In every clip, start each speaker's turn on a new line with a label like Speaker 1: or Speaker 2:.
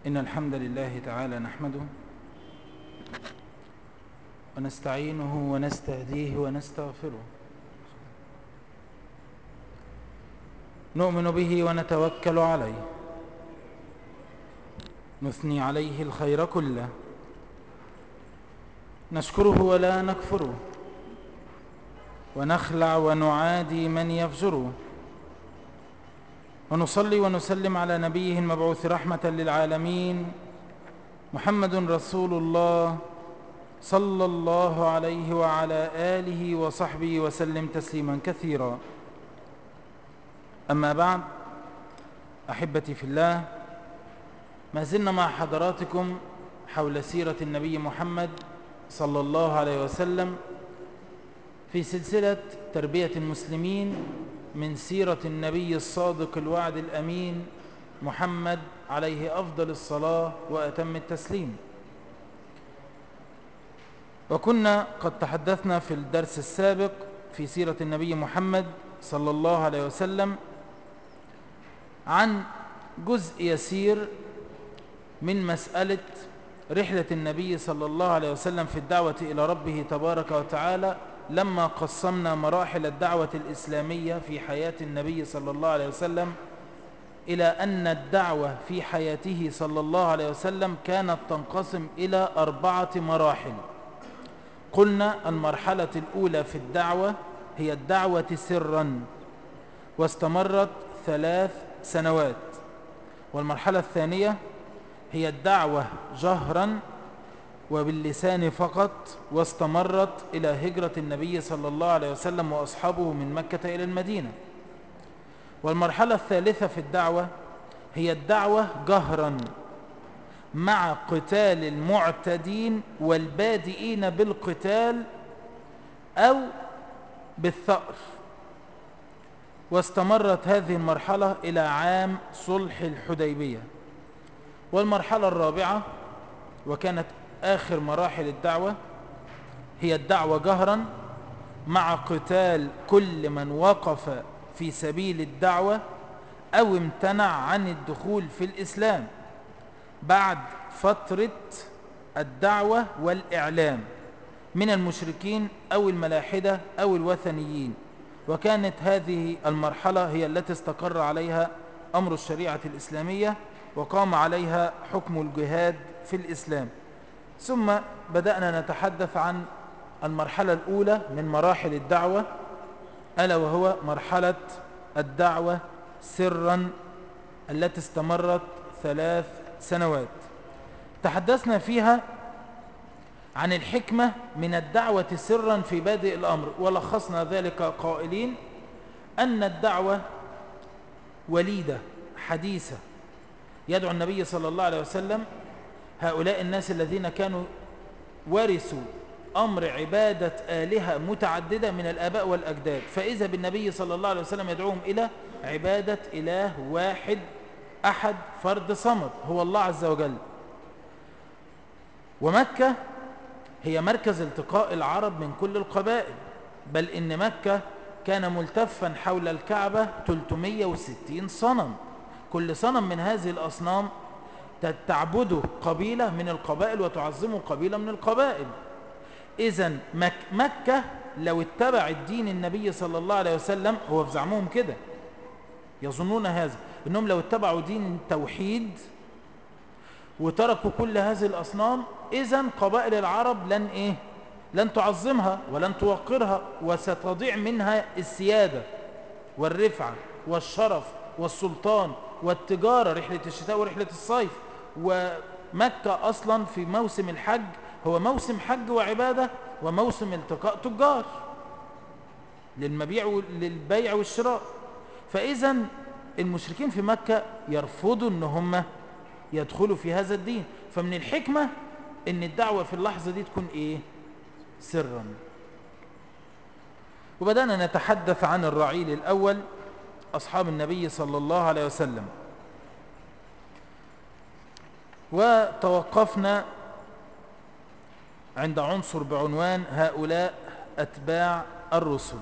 Speaker 1: إن الحمد لله تعالى نحمده ونستعينه ونستهديه ونستغفره نؤمن به ونتوكل عليه نثني عليه الخير كله نشكره ولا نكفره ونخلع ونعادي من يفجره ونصلي ونسلم على نبيه المبعوث رحمة للعالمين محمد رسول الله صلى الله عليه وعلى آله وصحبه وسلم تسليما كثيرا أما بعد أحبتي في الله ما زلنا مع حضراتكم حول سيرة النبي محمد صلى الله عليه وسلم في سلسلة تربية المسلمين من سيرة النبي الصادق الوعد الأمين محمد عليه أفضل الصلاة وأتم التسليم وكنا قد تحدثنا في الدرس السابق في سيرة النبي محمد صلى الله عليه وسلم عن جزء يسير من مسألة رحلة النبي صلى الله عليه وسلم في الدعوة إلى ربه تبارك وتعالى لما قسمنا مراحل الدعوة الإسلامية في حياة النبي صلى الله عليه وسلم إلى أن الدعوة في حياته صلى الله عليه وسلم كانت تنقسم إلى أربعة مراحل قلنا المرحلة الأولى في الدعوة هي الدعوة سرا واستمرت ثلاث سنوات والمرحلة الثانية هي الدعوة جهرا وباللسان فقط واستمرت إلى هجرة النبي صلى الله عليه وسلم وأصحابه من مكة إلى المدينة والمرحلة الثالثة في الدعوة هي الدعوة جهرا مع قتال المعتدين والبادئين بالقتال أو بالثأر واستمرت هذه المرحلة إلى عام صلح الحديبية والمرحلة الرابعة وكانت آخر مراحل الدعوة هي الدعوة جهرا مع قتال كل من وقف في سبيل الدعوة أو امتنع عن الدخول في الإسلام بعد فترة الدعوة والإعلام من المشركين أو الملاحدة أو الوثنيين وكانت هذه المرحلة هي التي استقر عليها أمر الشريعة الإسلامية وقام عليها حكم الجهاد في الإسلام ثم بدأنا نتحدث عن المرحلة الأولى من مراحل الدعوة ألا وهو مرحلة الدعوة سرا التي استمرت ثلاث سنوات تحدثنا فيها عن الحكمة من الدعوة سرا في بادئ الأمر ولخصنا ذلك قائلين أن الدعوة وليدة حديثة يدعو النبي صلى الله عليه وسلم هؤلاء الناس الذين كانوا ورثوا أمر عبادة آلهة متعددة من الآباء والأجداد فإذا بالنبي صلى الله عليه وسلم يدعوهم إلى عبادة إله واحد أحد فرد صمد هو الله عز وجل ومكة هي مركز التقاء العرب من كل القبائل بل إن مكة كان ملتفا حول الكعبة 360 صنم كل صنم من هذه الأصنام تعبده قبيلة من القبائل وتعظمه قبيلة من القبائل إذا مك مكة لو اتبع الدين النبي صلى الله عليه وسلم هو في زعمهم كده يظنون هذا إنهم لو اتبعوا دين التوحيد وتركوا كل هذه الأصنام إذا قبائل العرب لن إيه لن تعظمها ولن توقرها وستضيع منها السيادة والرفعة والشرف والسلطان والتجارة رحلة الشتاء ورحلة الصيف ومكة أصلا في موسم الحج هو موسم حج وعبادة وموسم التقاء تجار للمبيع للبيع والشراء فإذا المشركين في مكة يرفضوا ان هم يدخلوا في هذا الدين فمن الحكمة ان الدعوة في اللحظة دي تكون ايه سرا وبدأنا نتحدث عن الرعيل الأول أصحاب النبي صلى الله عليه وسلم وتوقفنا عند عنصر بعنوان هؤلاء أتباع الرسل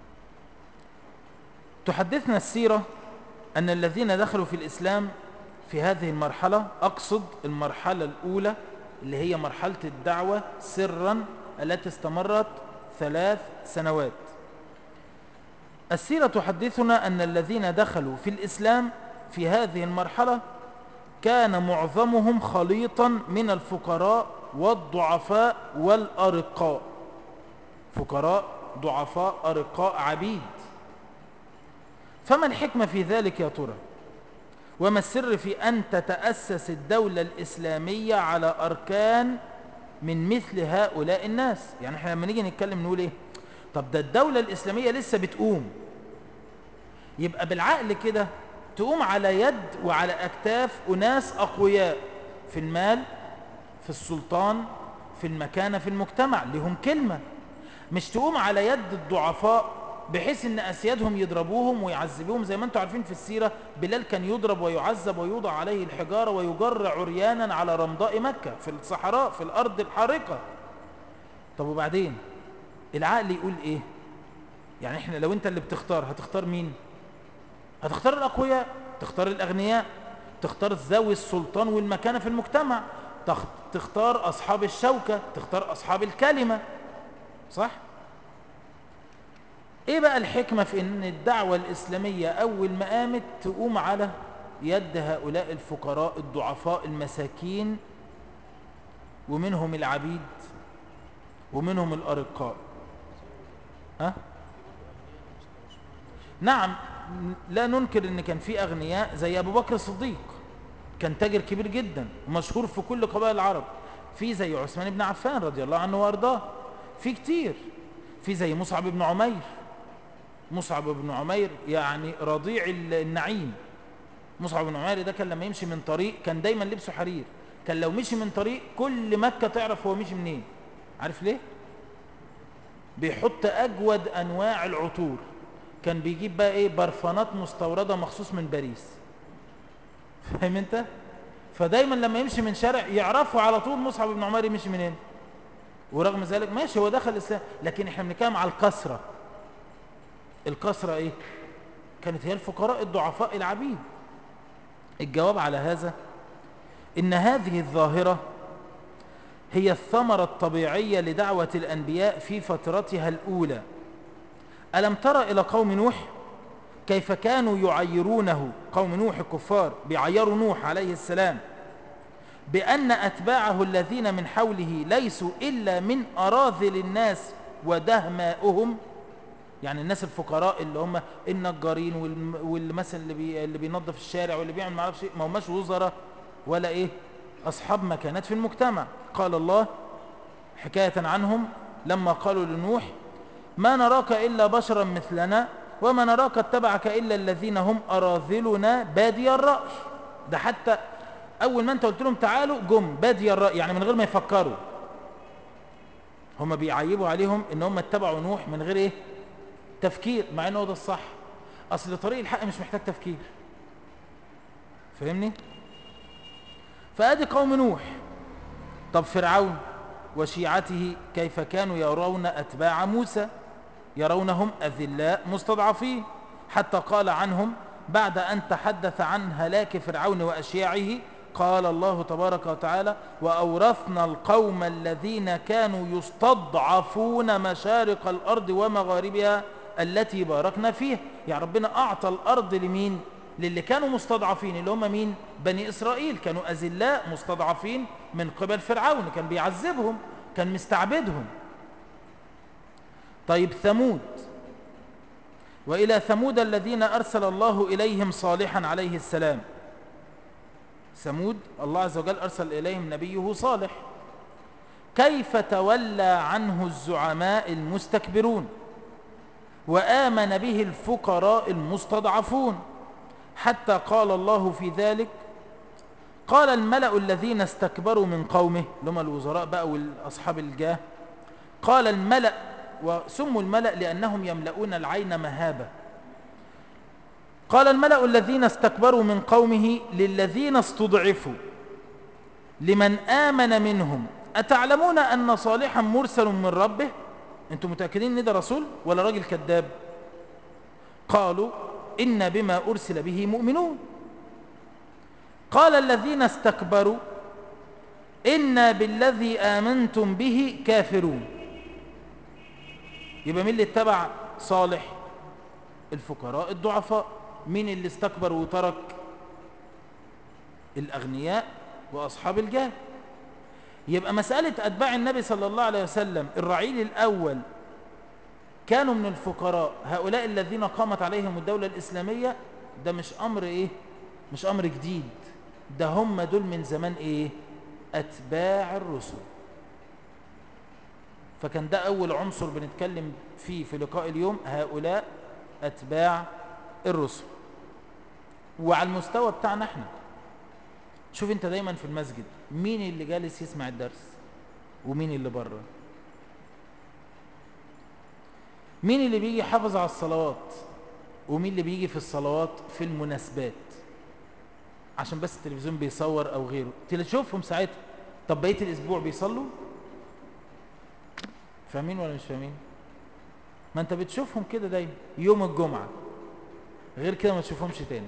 Speaker 1: تحدثنا السيرة أن الذين دخلوا في الإسلام في هذه المرحلة أقصد المرحلة الأولى اللي هي مرحلة الدعوة سرا التي استمرت ثلاث سنوات السيرة تحدثنا أن الذين دخلوا في الإسلام في هذه المرحلة كان معظمهم خليطا من الفقراء والضعفاء والأرقاء فقراء ضعفاء أرقاء عبيد فما الحكمة في ذلك يا ترى وما السر في أن تتأسس الدولة الإسلامية على أركان من مثل هؤلاء الناس يعني احنا لما نيجي نتكلم نقول ايه طب ده الدولة الإسلامية لسه بتقوم يبقى بالعقل كده تقوم على يد وعلى أكتاف أناس أقوياء في المال في السلطان في المكانة في المجتمع لهم كلمة مش تقوم على يد الضعفاء بحيث ان اسيادهم يضربوهم ويعذبوهم زي ما انتم عارفين في السيرة بلال كان يضرب ويعذب ويوضع عليه الحجارة ويجر عريانا على رمضاء مكة في الصحراء في الارض الحارقة طب وبعدين العقل يقول ايه يعني احنا لو انت اللي بتختار هتختار مين هتختار الاقوياء تختار الاغنياء تختار ذوي السلطان والمكانة في المجتمع تختار اصحاب الشوكة تختار اصحاب الكلمة صح ايه بقى الحكمة في ان الدعوة الاسلامية اول ما قامت تقوم على يد هؤلاء الفقراء الضعفاء المساكين ومنهم العبيد ومنهم الارقاء ها نعم لا ننكر ان كان في اغنياء زي ابو بكر الصديق كان تاجر كبير جدا ومشهور في كل قبائل العرب في زي عثمان بن عفان رضي الله عنه وارضاه في كتير في زي مصعب بن عمير مصعب بن عمير يعني رضيع النعيم مصعب بن عمير ده كان لما يمشي من طريق كان دايما لبسه حرير كان لو مشي من طريق كل مكة تعرف هو مشي منين عارف ليه بيحط أجود أنواع العطور كان بيجيب بقى ايه برفانات مستوردة مخصوص من باريس فاهم انت فدايما لما يمشي من شارع يعرفوا على طول مصعب بن عمير يمشي منين ورغم ذلك ماشي هو دخل الإسلام لكن احنا بنتكلم على الكسرة الكسرة ايه كانت هي الفقراء الضعفاء العبيد الجواب على هذا ان هذه الظاهرة هي الثمرة الطبيعية لدعوة الأنبياء في فترتها الأولى ألم ترى إلى قوم نوح كيف كانوا يعيرونه قوم نوح الكفار بيعيروا نوح عليه السلام بأن أتباعه الذين من حوله ليسوا إلا من أراذل الناس ودهماؤهم يعني الناس الفقراء اللي هم النجارين واللي مثلا اللي, بي اللي بينظف الشارع واللي بيعمل ما اعرفش ما هماش وزراء ولا ايه اصحاب مكانات في المجتمع قال الله حكاية عنهم لما قالوا لنوح ما نراك إلا بشرا مثلنا وما نراك اتبعك إلا الذين هم أراذلنا بادي الرأي ده حتى أول ما أنت قلت لهم تعالوا جم بادي الرأي يعني من غير ما يفكروا هم بيعيبوا عليهم ان هم اتبعوا نوح من غير ايه تفكير مع انه ده الصح اصل طريق الحق مش محتاج تفكير فهمني فادي قوم نوح طب فرعون وشيعته كيف كانوا يرون اتباع موسى يرونهم اذلاء مستضعفين حتى قال عنهم بعد ان تحدث عن هلاك فرعون واشياعه قال الله تبارك وتعالى وأورثنا القوم الذين كانوا يستضعفون مشارق الأرض ومغاربها التي باركنا فيها يعني ربنا أعطى الأرض لمين للي كانوا مستضعفين اللي هم مين بني إسرائيل كانوا أزلاء مستضعفين من قبل فرعون كان بيعذبهم كان مستعبدهم طيب ثمود وإلى ثمود الذين أرسل الله إليهم صالحا عليه السلام ثمود الله عز وجل أرسل إليهم نبيه صالح كيف تولى عنه الزعماء المستكبرون وآمن به الفقراء المستضعفون حتى قال الله في ذلك قال الملأ الذين استكبروا من قومه لما الوزراء بقى والأصحاب الجاه قال الملأ وسموا الملأ لأنهم يملؤون العين مهابة قال الملأ الذين استكبروا من قومه للذين استضعفوا لمن آمن منهم أتعلمون أن صالحا مرسل من ربه أنتم متأكدين أن ده رسول ولا راجل كذاب قالوا إن بما أرسل به مؤمنون قال الذين استكبروا إنا بالذي آمنتم به كافرون يبقى مين اللي اتبع صالح الفقراء الضعفاء مين اللي استكبر وترك الأغنياء وأصحاب الجاه يبقى مسألة أتباع النبي صلى الله عليه وسلم الرعيل الأول كانوا من الفقراء هؤلاء الذين قامت عليهم الدولة الإسلامية ده مش أمر إيه مش أمر جديد ده هم دول من زمان إيه أتباع الرسل فكان ده أول عنصر بنتكلم فيه في لقاء اليوم هؤلاء أتباع الرسل وعلى المستوى بتاعنا احنا شوف انت دايما في المسجد مين اللي جالس يسمع الدرس ومين اللي بره مين اللي بيجي يحافظ على الصلوات ومين اللي بيجي في الصلوات في المناسبات عشان بس التلفزيون بيصور او غيره تشوفهم ساعتها طب بقيه الاسبوع بيصلوا فاهمين ولا مش فاهمين ما انت بتشوفهم كده دايما يوم الجمعه غير كده ما تشوفهمش تاني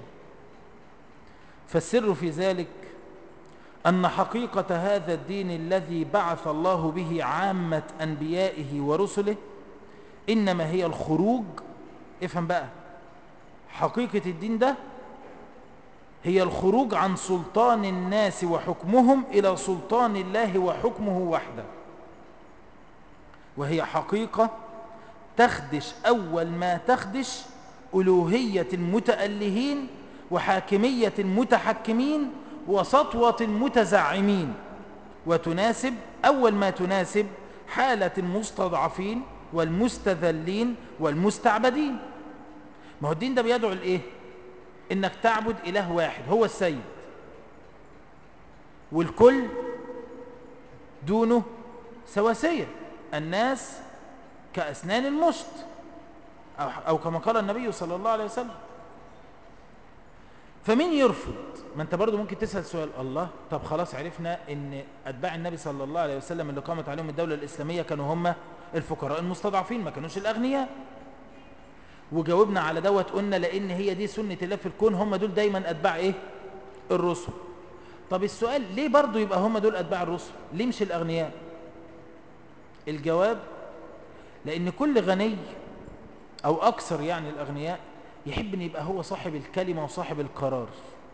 Speaker 1: فالسر في ذلك أن حقيقة هذا الدين الذي بعث الله به عامة أنبيائه ورسله إنما هي الخروج افهم بقى حقيقة الدين ده هي الخروج عن سلطان الناس وحكمهم إلى سلطان الله وحكمه وحده وهي حقيقة تخدش أول ما تخدش ألوهية المتألهين وحاكمية المتحكمين وسطوة المتزعمين وتناسب أول ما تناسب حالة المستضعفين والمستذلين والمستعبدين ما هو الدين ده بيدعو لإيه إنك تعبد إله واحد هو السيد والكل دونه سواسية الناس كأسنان المشط أو, أو كما قال النبي صلى الله عليه وسلم فمين يرفض ما انت برضو ممكن تسأل سؤال الله طب خلاص عرفنا ان اتباع النبي صلى الله عليه وسلم اللي قامت عليهم الدولة الاسلامية كانوا هم الفقراء المستضعفين ما كانوش الاغنياء وجاوبنا على دوت قلنا لان هي دي سنة الله في الكون هم دول دايما اتباع ايه الرسل طب السؤال ليه برضو يبقى هم دول اتباع الرسل ليه مش الاغنياء الجواب لان كل غني او اكثر يعني الاغنياء يحب ان يبقى هو صاحب الكلمة وصاحب القرار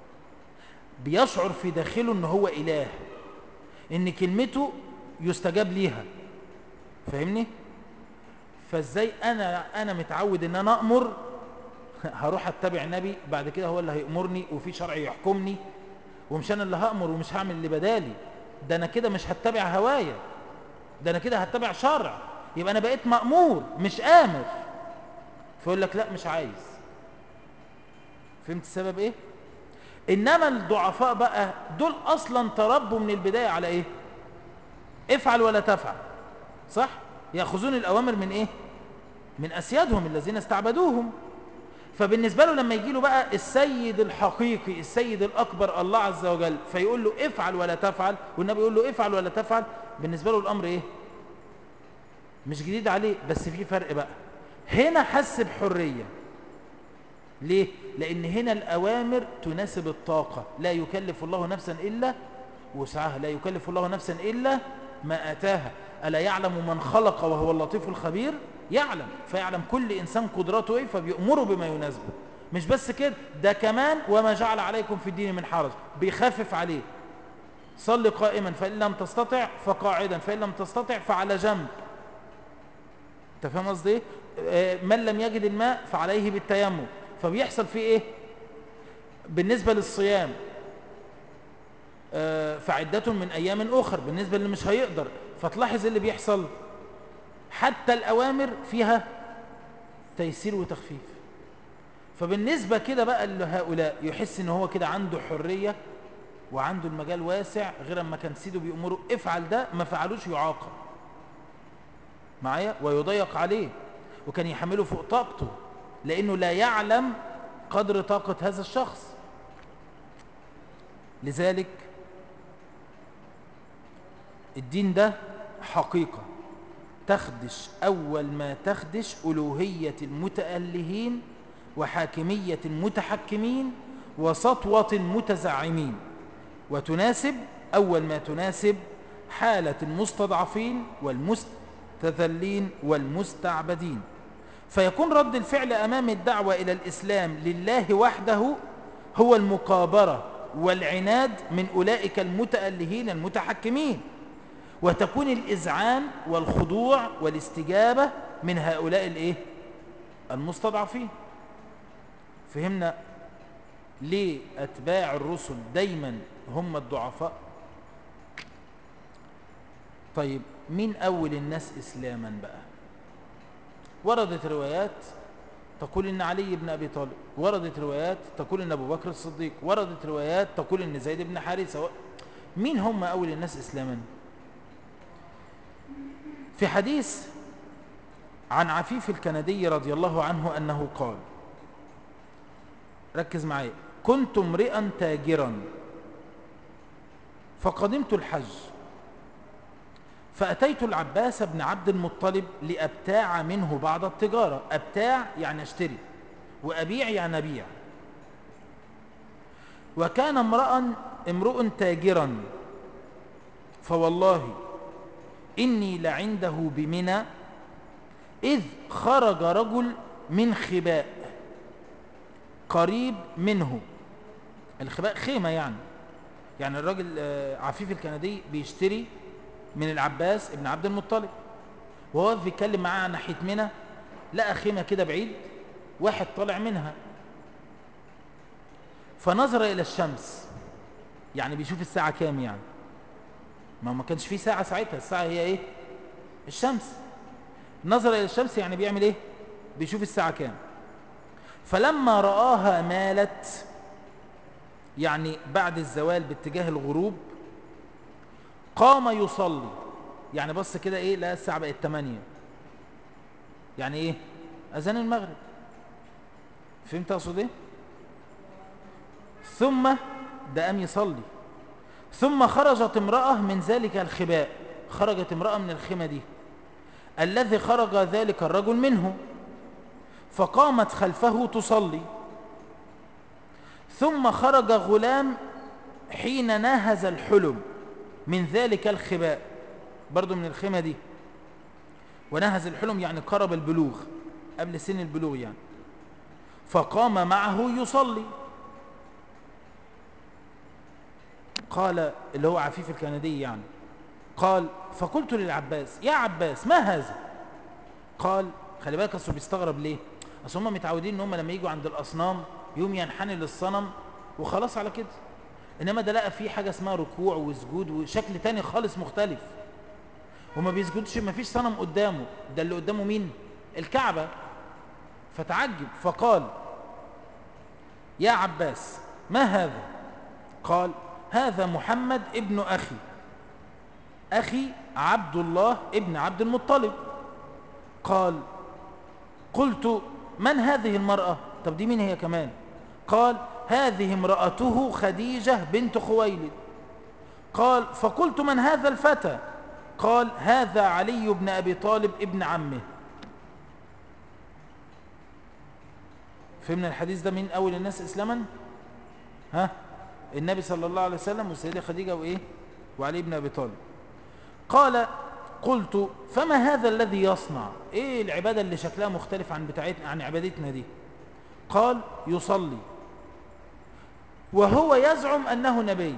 Speaker 1: بيشعر في داخله ان هو اله ان كلمته يستجاب ليها فاهمني فازاي انا انا متعود ان انا امر هروح اتبع النبي بعد كده هو اللي هيأمرني وفي شرع يحكمني ومش انا اللي هأمر ومش هعمل اللي بدالي ده انا كده مش هتبع هوايا ده انا كده هتبع شرع يبقى انا بقيت مأمور مش آمر فيقول لك لا مش عايز فهمت السبب ايه انما الضعفاء بقى دول اصلا تربوا من البداية على ايه افعل ولا تفعل صح يأخذون الأوامر من إيه من أسيادهم الذين استعبدوهم فبالنسبة له لما يجي له بقى السيد الحقيقي السيد الأكبر الله عز وجل فيقول له افعل ولا تفعل والنبي يقول له افعل ولا تفعل بالنسبة له الأمر إيه مش جديد عليه بس في فرق بقى هنا حس بحرية ليه لأن هنا الأوامر تناسب الطاقة لا يكلف الله نفسا إلا وسعها لا يكلف الله نفسا إلا ما أتاها ألا يعلم من خلق وهو اللطيف الخبير يعلم فيعلم كل إنسان قدراته إيه فبيأمره بما يناسبه مش بس كده ده كمان وما جعل عليكم في الدين من حرج بيخفف عليه صل قائما فإن لم تستطع فقاعدا فإن لم تستطع فعلى جنب انت فاهم قصدي ايه من لم يجد الماء فعليه بالتيمم فبيحصل فيه ايه بالنسبة للصيام فعدة من أيام أخر بالنسبة اللي مش هيقدر فتلاحظ اللي بيحصل حتى الأوامر فيها تيسير وتخفيف فبالنسبة كده بقى لهؤلاء يحس ان هو كده عنده حرية وعنده المجال واسع غير اما كان سيده بيأمره افعل ده ما فعلوش يعاقب معايا ويضيق عليه وكان يحمله فوق طاقته لانه لا يعلم قدر طاقة هذا الشخص لذلك الدين ده حقيقة تخدش أول ما تخدش ألوهية المتألهين وحاكمية المتحكمين وسطوة المتزعمين وتناسب أول ما تناسب حالة المستضعفين والمستذلين والمستعبدين فيكون رد الفعل أمام الدعوة إلى الإسلام لله وحده هو المقابرة والعناد من أولئك المتألهين المتحكمين وتكون الإذعان والخضوع والاستجابة من هؤلاء الإيه؟ المستضعفين فهمنا ليه أتباع الرسل دايما هم الضعفاء طيب مين أول الناس إسلاما بقى وردت روايات تقول إن علي بن أبي طالب وردت روايات تقول إن أبو بكر الصديق وردت روايات تقول إن زيد بن حارثة مين هم أول الناس إسلاما في حديث عن عفيف الكندي رضي الله عنه أنه قال ركز معي كنت امرئا تاجرا فقدمت الحج فأتيت العباس بن عبد المطلب لأبتاع منه بعض التجارة أبتاع يعني اشتري وأبيع يعني أبيع وكان امرأ امرؤ تاجرا فوالله إني لعنده بمنى إذ خرج رجل من خباء قريب منه الخباء خيمة يعني يعني الراجل آه، عفيف الكندي بيشتري من العباس ابن عبد المطلب وهو بيتكلم معاه عن ناحية منى لقى خيمة كده بعيد واحد طالع منها فنظر إلى الشمس يعني بيشوف الساعة كام يعني ما ما كانش فيه ساعة ساعتها الساعة هي ايه الشمس نظر إلى الشمس يعني بيعمل ايه بيشوف الساعة كام فلما رآها مالت يعني بعد الزوال باتجاه الغروب قام يصلي يعني بص كده ايه لا الساعة بقت 8 يعني ايه اذان المغرب فهمت اقصد ايه ثم ده قام يصلي ثم خرجت امرأة من ذلك الخباء خرجت امرأة من الخيمة دي الذي خرج ذلك الرجل منه فقامت خلفه تصلي ثم خرج غلام حين ناهز الحلم من ذلك الخباء برضو من الخيمة دي ونهز الحلم يعني قرب البلوغ قبل سن البلوغ يعني فقام معه يصلي قال اللي هو عفيف الكندي يعني قال فقلت للعباس يا عباس ما هذا قال خلي بالك اصله بيستغرب ليه اصل هم متعودين ان هم لما يجوا عند الاصنام يوم ينحني للصنم وخلاص على كده انما ده لقى فيه حاجه اسمها ركوع وسجود وشكل تاني خالص مختلف وما بيسجدش ما فيش صنم قدامه ده اللي قدامه مين الكعبه فتعجب فقال يا عباس ما هذا قال هذا محمد ابن أخي أخي عبد الله ابن عبد المطلب قال قلت من هذه المرأة طب دي مين هي كمان قال هذه امرأته خديجة بنت خويلد قال فقلت من هذا الفتى قال هذا علي بن أبي طالب ابن عمه فهمنا الحديث ده من أول الناس إسلاما ها النبي صلى الله عليه وسلم والسيدة خديجة وإيه وعلي بن أبي طالب قال قلت فما هذا الذي يصنع ايه العبادة اللي شكلها مختلف عن بتاعتنا عن عبادتنا دي قال يصلي وهو يزعم أنه نبي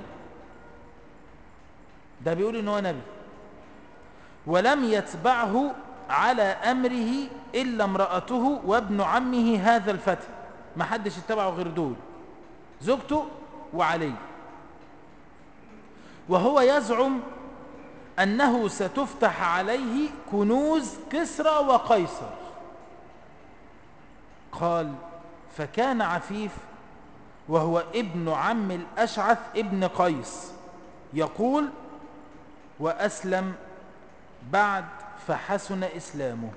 Speaker 1: ده بيقول إنه نبي ولم يتبعه على أمره إلا امرأته وابن عمه هذا الفتى ما حدش اتبعه غير دول زوجته وعلي وهو يزعم أنه ستفتح عليه كنوز كسرى وقيصر قال فكان عفيف وهو ابن عم الأشعث ابن قيس يقول وأسلم بعد فحسن إسلامه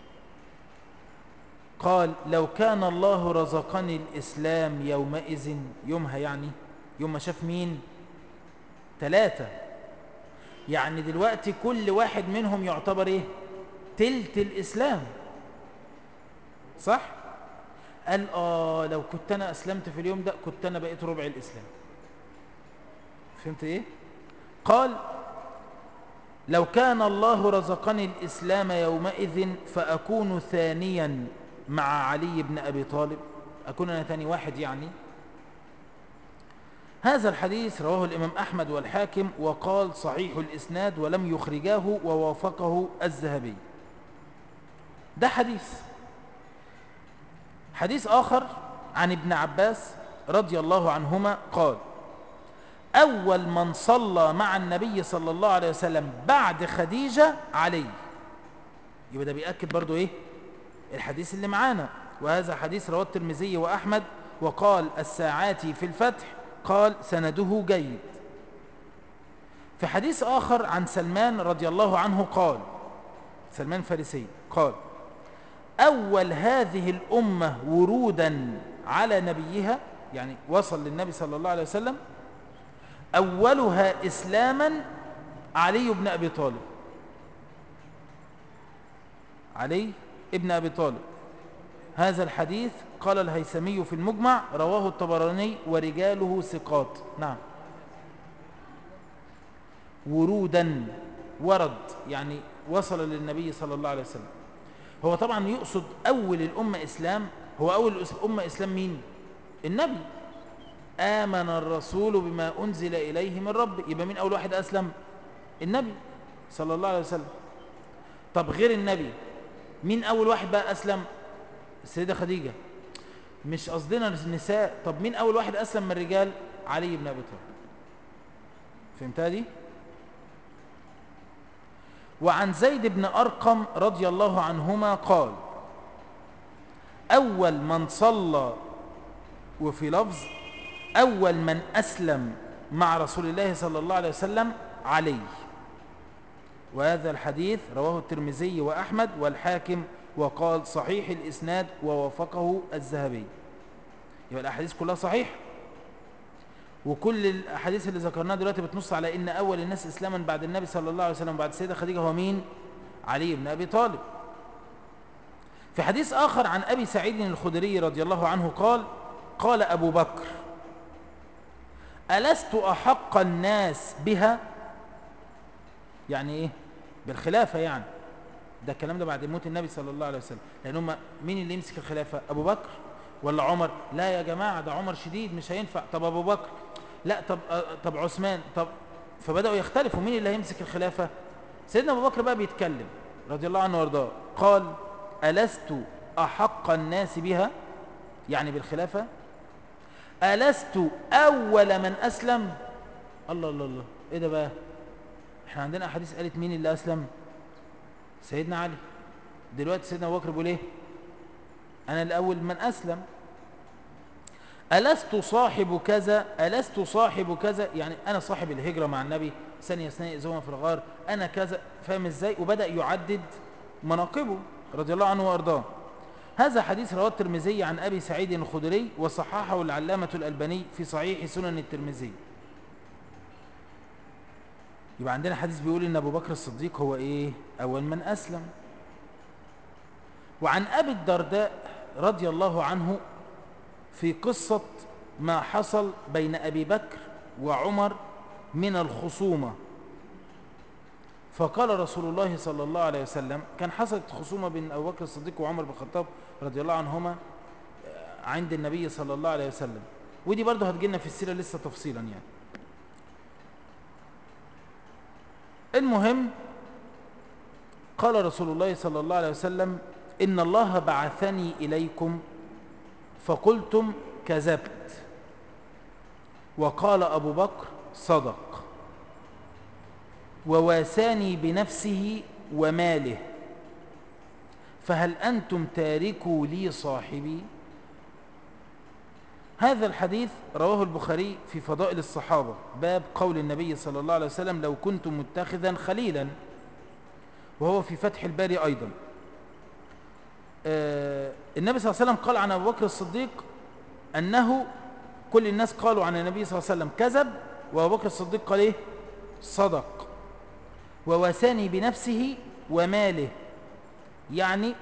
Speaker 1: قال لو كان الله رزقني الإسلام يومئذ يومها يعني يوم ما شاف مين ثلاثة يعني دلوقتي كل واحد منهم يعتبر ايه تلت الإسلام صح قال آه لو كنت أنا أسلمت في اليوم ده كنت أنا بقيت ربع الإسلام فهمت ايه قال لو كان الله رزقني الإسلام يومئذ فأكون ثانيا مع علي بن أبي طالب أكون أنا ثاني واحد يعني هذا الحديث رواه الإمام أحمد والحاكم وقال صحيح الإسناد ولم يخرجاه ووافقه الذهبي ده حديث حديث آخر عن ابن عباس رضي الله عنهما قال أول من صلى مع النبي صلى الله عليه وسلم بعد خديجة علي يبقى ده بيأكد برضو إيه الحديث اللي معانا وهذا حديث رواه الترمذي وأحمد وقال الساعاتي في الفتح قال سنده جيد في حديث آخر عن سلمان رضي الله عنه قال سلمان فارسي قال أول هذه الأمة ورودا على نبيها يعني وصل للنبي صلى الله عليه وسلم أولها إسلاما علي بن أبي طالب علي ابن أبي طالب هذا الحديث قال الهيثمي في المجمع رواه الطبراني ورجاله ثقات نعم ورودا ورد يعني وصل للنبي صلى الله عليه وسلم هو طبعا يقصد أول الأمة إسلام هو أول الأمة إسلام مين النبي آمن الرسول بما أنزل إليه من رب يبقى مين أول واحد أسلم النبي صلى الله عليه وسلم طب غير النبي مين أول واحد بقى أسلم السيدة خديجة مش قصدنا النساء طب مين أول واحد أسلم من الرجال علي بن أبي طالب فهمتها دي وعن زيد بن أرقم رضي الله عنهما قال أول من صلى وفي لفظ أول من أسلم مع رسول الله صلى الله عليه وسلم علي وهذا الحديث رواه الترمذي وأحمد والحاكم وقال صحيح الإسناد ووافقه الذهبي يبقى الأحاديث كلها صحيح وكل الأحاديث اللي ذكرناها دلوقتي بتنص على إن أول الناس إسلاما بعد النبي صلى الله عليه وسلم بعد السيدة خديجة هو مين؟ علي بن أبي طالب في حديث آخر عن أبي سعيد الخدري رضي الله عنه قال قال أبو بكر ألست أحق الناس بها يعني إيه بالخلافة يعني ده الكلام ده بعد موت النبي صلى الله عليه وسلم لأن هم مين اللي يمسك الخلافة أبو بكر ولا عمر لا يا جماعة ده عمر شديد مش هينفع طب أبو بكر لا طب طب عثمان طب فبدأوا يختلفوا مين اللي هيمسك الخلافة سيدنا أبو بكر بقى بيتكلم رضي الله عنه وارضاه قال ألست أحق الناس بها يعني بالخلافة ألست أول من أسلم الله الله الله إيه ده بقى احنا عندنا أحاديث قالت مين اللي أسلم سيدنا علي دلوقتي سيدنا أبو بكر بيقول إيه أنا الأول من أسلم ألست صاحب كذا ألست صاحب كذا يعني أنا صاحب الهجرة مع النبي ثانية ثانية زوما في الغار أنا كذا فاهم إزاي وبدأ يعدد مناقبه رضي الله عنه وأرضاه هذا حديث رواه الترمذي عن أبي سعيد الخدري وصححه العلامة الألباني في صحيح سنن الترمذي يبقى عندنا حديث بيقول إن أبو بكر الصديق هو إيه أول من أسلم وعن أبي الدرداء رضي الله عنه في قصة ما حصل بين أبي بكر وعمر من الخصومة فقال رسول الله صلى الله عليه وسلم كان حصلت خصومة بين أبو بكر الصديق وعمر بن الخطاب رضي الله عنهما عند النبي صلى الله عليه وسلم ودي برضه هتجينا في السيرة لسه تفصيلا يعني المهم قال رسول الله صلى الله عليه وسلم إن الله بعثني إليكم فقلتم كذبت وقال أبو بكر صدق وواساني بنفسه وماله فهل أنتم تاركوا لي صاحبي هذا الحديث رواه البخاري في فضائل الصحابة باب قول النبي صلى الله عليه وسلم لو كنت متخذا خليلا وهو في فتح الباري أيضا آه النبي صلى الله عليه وسلم قال عن أبو بكر الصديق أنه كل الناس قالوا عن النبي صلى الله عليه وسلم كذب وأبو بكر الصديق قال إيه صدق وواساني بنفسه وماله يعني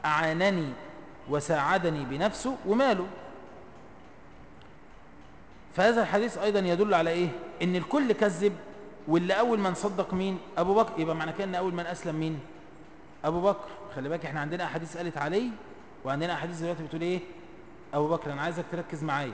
Speaker 1: أعانني وساعدني بنفسه وماله فهذا الحديث أيضا يدل على إيه إن الكل كذب واللي أول من صدق مين أبو بكر يبقى معنى كده إن أول من أسلم مين أبو بكر خلي بالك إحنا عندنا أحاديث قالت علي وعندنا أحاديث دلوقتي بتقول إيه أبو بكر أنا عايزك تركز معايا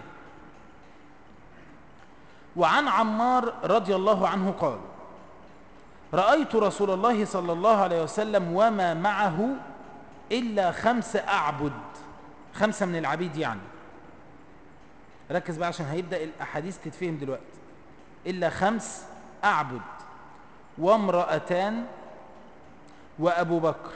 Speaker 1: وعن عمار رضي الله عنه قال رأيت رسول الله صلى الله عليه وسلم وما معه إلا خمس أعبد خمسة من العبيد يعني ركز بقى عشان هيبدأ الأحاديث تتفهم دلوقتي إلا خمس أعبد وامرأتان وأبو بكر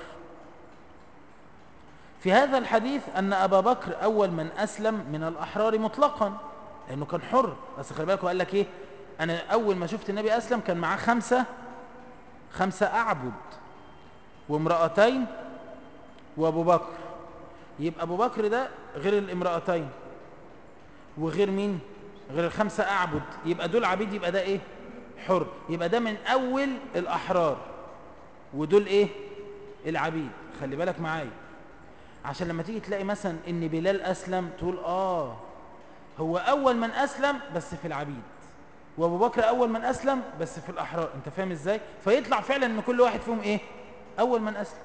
Speaker 1: في هذا الحديث أن أبا بكر أول من أسلم من الأحرار مطلقا لأنه كان حر بس خلي بالك قال لك إيه أنا أول ما شفت النبي أسلم كان معاه خمسة خمسة أعبد وامرأتين وأبو بكر يبقى أبو بكر ده غير الامرأتين وغير مين غير الخمسة أعبد يبقى دول عبيد يبقى ده إيه حر يبقى ده من أول الأحرار ودول إيه العبيد خلي بالك معايا عشان لما تيجي تلاقي مثلا ان بلال اسلم تقول اه هو اول من اسلم بس في العبيد وابو بكر اول من اسلم بس في الاحرار انت فاهم ازاي فيطلع فعلا ان كل واحد فيهم ايه اول من اسلم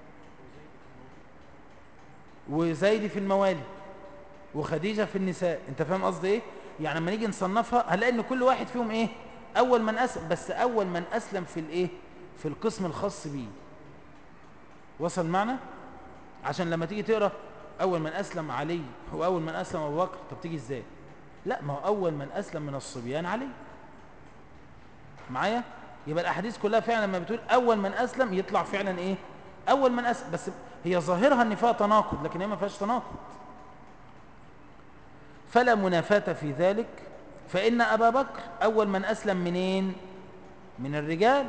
Speaker 1: وزيد في الموالي وخديجه في النساء انت فاهم قصدي ايه يعني لما نيجي نصنفها هنلاقي ان كل واحد فيهم ايه اول من اسلم بس اول من اسلم في الايه في القسم الخاص بيه وصل معنا عشان لما تيجي تقرا اول من اسلم علي هو اول من اسلم ابو بكر طب تيجي ازاي لا ما هو اول من اسلم من الصبيان علي معايا يبقى الاحاديث كلها فعلا لما بتقول اول من اسلم يطلع فعلا ايه اول من اسلم بس هي ظاهرها ان فيها تناقض لكن هي ما فيهاش تناقض فلا منافاة في ذلك فإن أبا بكر أول من أسلم منين من الرجال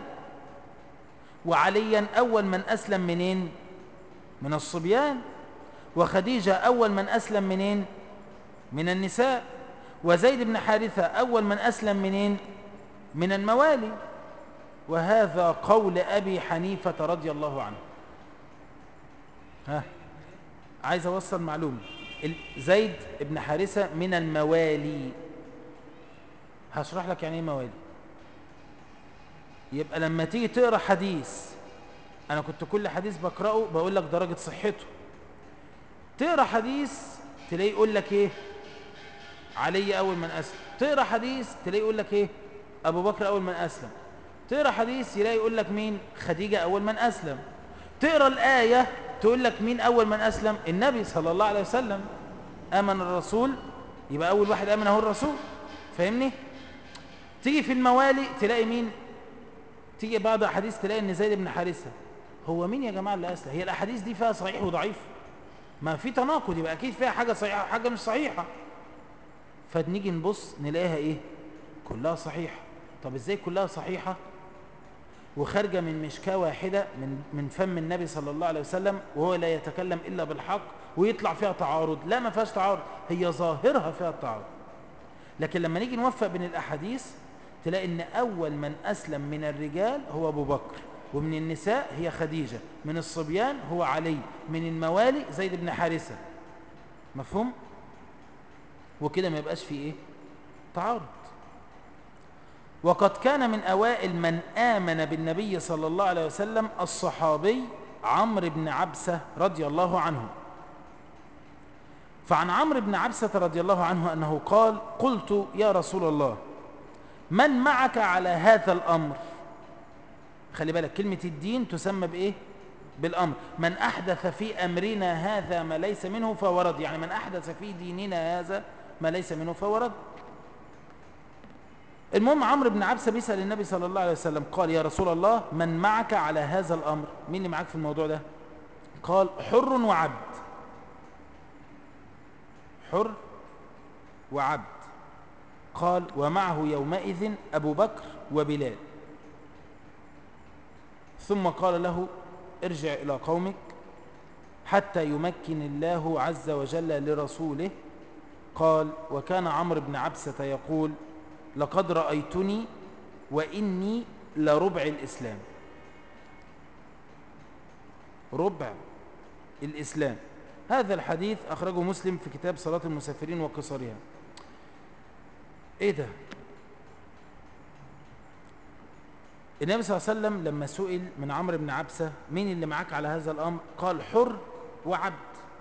Speaker 1: وعليا أول من أسلم منين من الصبيان وخديجة أول من أسلم منين من النساء وزيد بن حارثة أول من أسلم منين من الموالي وهذا قول أبي حنيفة رضي الله عنه ها عايز أوصل معلومة زيد بن حارثة من الموالي هشرح لك يعني ايه موالي يبقى لما تيجي تقرا حديث انا كنت كل حديث بقراه بقول لك درجه صحته تقرا حديث تلاقيه يقول لك ايه علي اول من اسلم تقرا حديث تلاقيه يقول لك ايه ابو بكر اول من اسلم تقرا حديث يلاقي يقول لك مين خديجه اول من اسلم تقرا الايه تقول لك مين اول من اسلم النبي صلى الله عليه وسلم امن الرسول يبقى اول واحد امن هو الرسول فاهمني تيجي في الموالي تلاقي مين تيجي بعض احاديث تلاقي ان زيد بن حارثه هو مين يا جماعه اللي اسلم هي الاحاديث دي فيها صحيح وضعيف ما في تناقض يبقى اكيد فيها حاجه صحيحه وحاجه مش صحيحه فنيجي نبص نلاقيها ايه كلها صحيحه طب ازاي كلها صحيحه وخارجه من مشكاه واحده من من فم النبي صلى الله عليه وسلم وهو لا يتكلم الا بالحق ويطلع فيها تعارض لا ما فيهاش تعارض هي ظاهرها فيها التعارض لكن لما نيجي نوفق بين الاحاديث تلاقي ان اول من اسلم من الرجال هو ابو بكر ومن النساء هي خديجه من الصبيان هو علي من الموالي زيد بن حارثه مفهوم وكده ما يبقاش فيه ايه تعارض وقد كان من اوائل من امن بالنبي صلى الله عليه وسلم الصحابي عمرو بن عبسه رضي الله عنه فعن عمرو بن عبسه رضي الله عنه انه قال قلت يا رسول الله من معك على هذا الامر خلي بالك كلمه الدين تسمى بايه بالامر من احدث في امرنا هذا ما ليس منه فورد يعني من احدث في ديننا هذا ما ليس منه فورد المهم عمرو بن عبسه بيسال النبي صلى الله عليه وسلم قال يا رسول الله من معك على هذا الامر مين اللي معاك في الموضوع ده قال حر وعبد حر وعبد قال ومعه يومئذ ابو بكر وبلال ثم قال له ارجع الى قومك حتى يمكن الله عز وجل لرسوله قال وكان عمرو بن عبسه يقول لقد رأيتني وإني لربع الإسلام ربع الإسلام هذا الحديث أخرجه مسلم في كتاب صلاة المسافرين وقصرها ايه ده النبي صلى الله عليه وسلم لما سئل من عمرو بن عبسة مين اللي معاك على هذا الأمر قال حر وعبد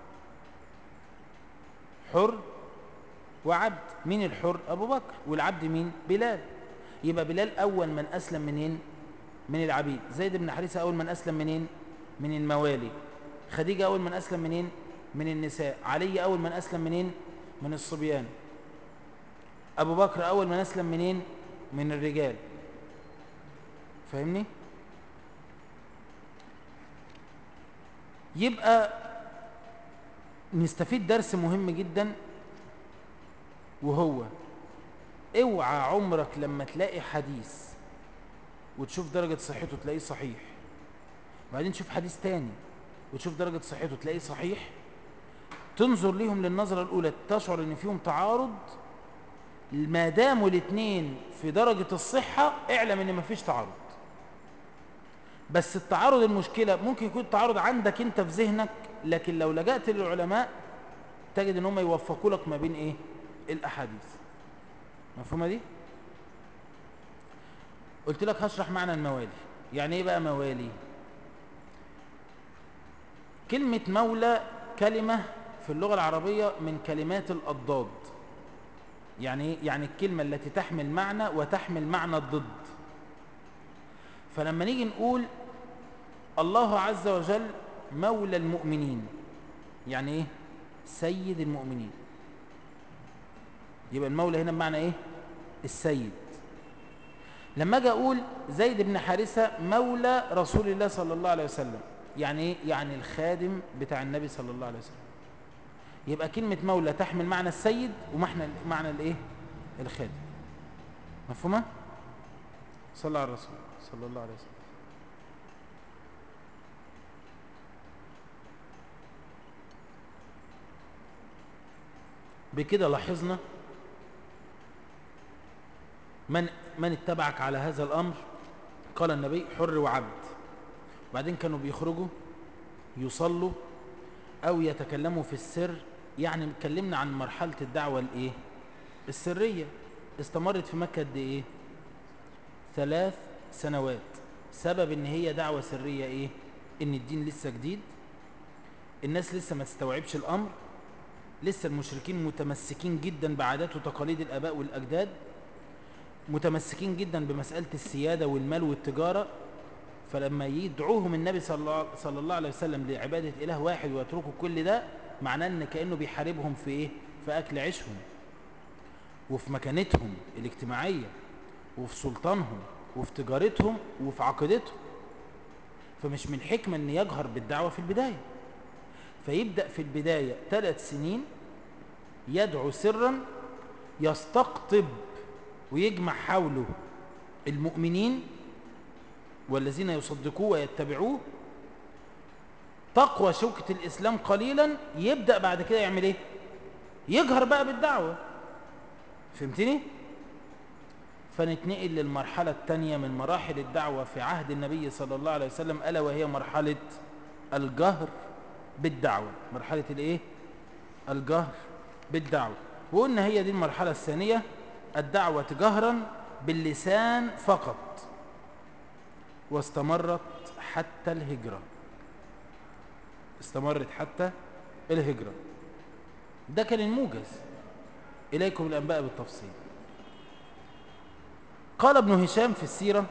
Speaker 1: حر وعبد مين الحر أبو بكر والعبد مين بلال يبقى بلال أول من أسلم منين من العبيد زيد بن حارثة أول من أسلم منين من الموالي خديجة أول من أسلم منين من النساء علي أول من أسلم منين من الصبيان أبو بكر أول من أسلم منين من الرجال فاهمني يبقى نستفيد درس مهم جدا وهو اوعى عمرك لما تلاقي حديث وتشوف درجة صحته تلاقيه صحيح وبعدين تشوف حديث تاني وتشوف درجة صحته تلاقيه صحيح تنظر ليهم للنظرة الأولى تشعر ان فيهم تعارض ما داموا الاثنين في درجة الصحة اعلم ان مفيش تعارض بس التعارض المشكلة ممكن يكون التعارض عندك انت في ذهنك لكن لو لجأت للعلماء تجد ان هم يوفقوا لك ما بين ايه الاحاديث مفهومة دي قلت لك هشرح معنى الموالي يعني ايه بقى موالي كلمة مولى كلمة في اللغة العربية من كلمات الأضداد يعني ايه يعني الكلمة التي تحمل معنى وتحمل معنى الضد فلما نيجي نقول الله عز وجل مولى المؤمنين يعني ايه سيد المؤمنين يبقى المولى هنا بمعنى ايه السيد لما اجي اقول زيد بن حارثه مولى رسول الله صلى الله عليه وسلم يعني ايه يعني الخادم بتاع النبي صلى الله عليه وسلم يبقى كلمه مولى تحمل معنى السيد ومعنى معنى الايه الخادم مفهومه صلى على الرسول صلى الله عليه وسلم بكده لاحظنا من من اتبعك على هذا الامر قال النبي حر وعبد وبعدين كانوا بيخرجوا يصلوا او يتكلموا في السر يعني اتكلمنا عن مرحله الدعوه الايه السريه استمرت في مكه قد ايه ثلاث سنوات سبب ان هي دعوه سريه ايه ان الدين لسه جديد الناس لسه ما تستوعبش الامر لسه المشركين متمسكين جدا بعادات وتقاليد الاباء والاجداد متمسكين جدا بمسألة السيادة والمال والتجارة فلما يدعوهم النبي صلى الله, صلى الله عليه وسلم لعبادة إله واحد ويتركوا كل ده معناه أن كأنه بيحاربهم في إيه؟ في أكل عيشهم وفي مكانتهم الاجتماعية وفي سلطانهم وفي تجارتهم وفي عقيدتهم فمش من الحكمة أن يجهر بالدعوة في البداية فيبدأ في البداية ثلاث سنين يدعو سرا يستقطب ويجمع حوله المؤمنين والذين يصدقوه ويتبعوه تقوى شوكة الإسلام قليلا يبدأ بعد كده يعمل إيه يجهر بقى بالدعوة فهمتني فنتنقل للمرحلة الثانية من مراحل الدعوة في عهد النبي صلى الله عليه وسلم ألا وهي مرحلة الجهر بالدعوة مرحلة الإيه الجهر بالدعوة وقلنا هي دي المرحلة الثانية الدعوة جهرا باللسان فقط واستمرت حتى الهجرة استمرت حتى الهجرة ده كان الموجز إليكم الأنباء بالتفصيل قال ابن هشام في السيرة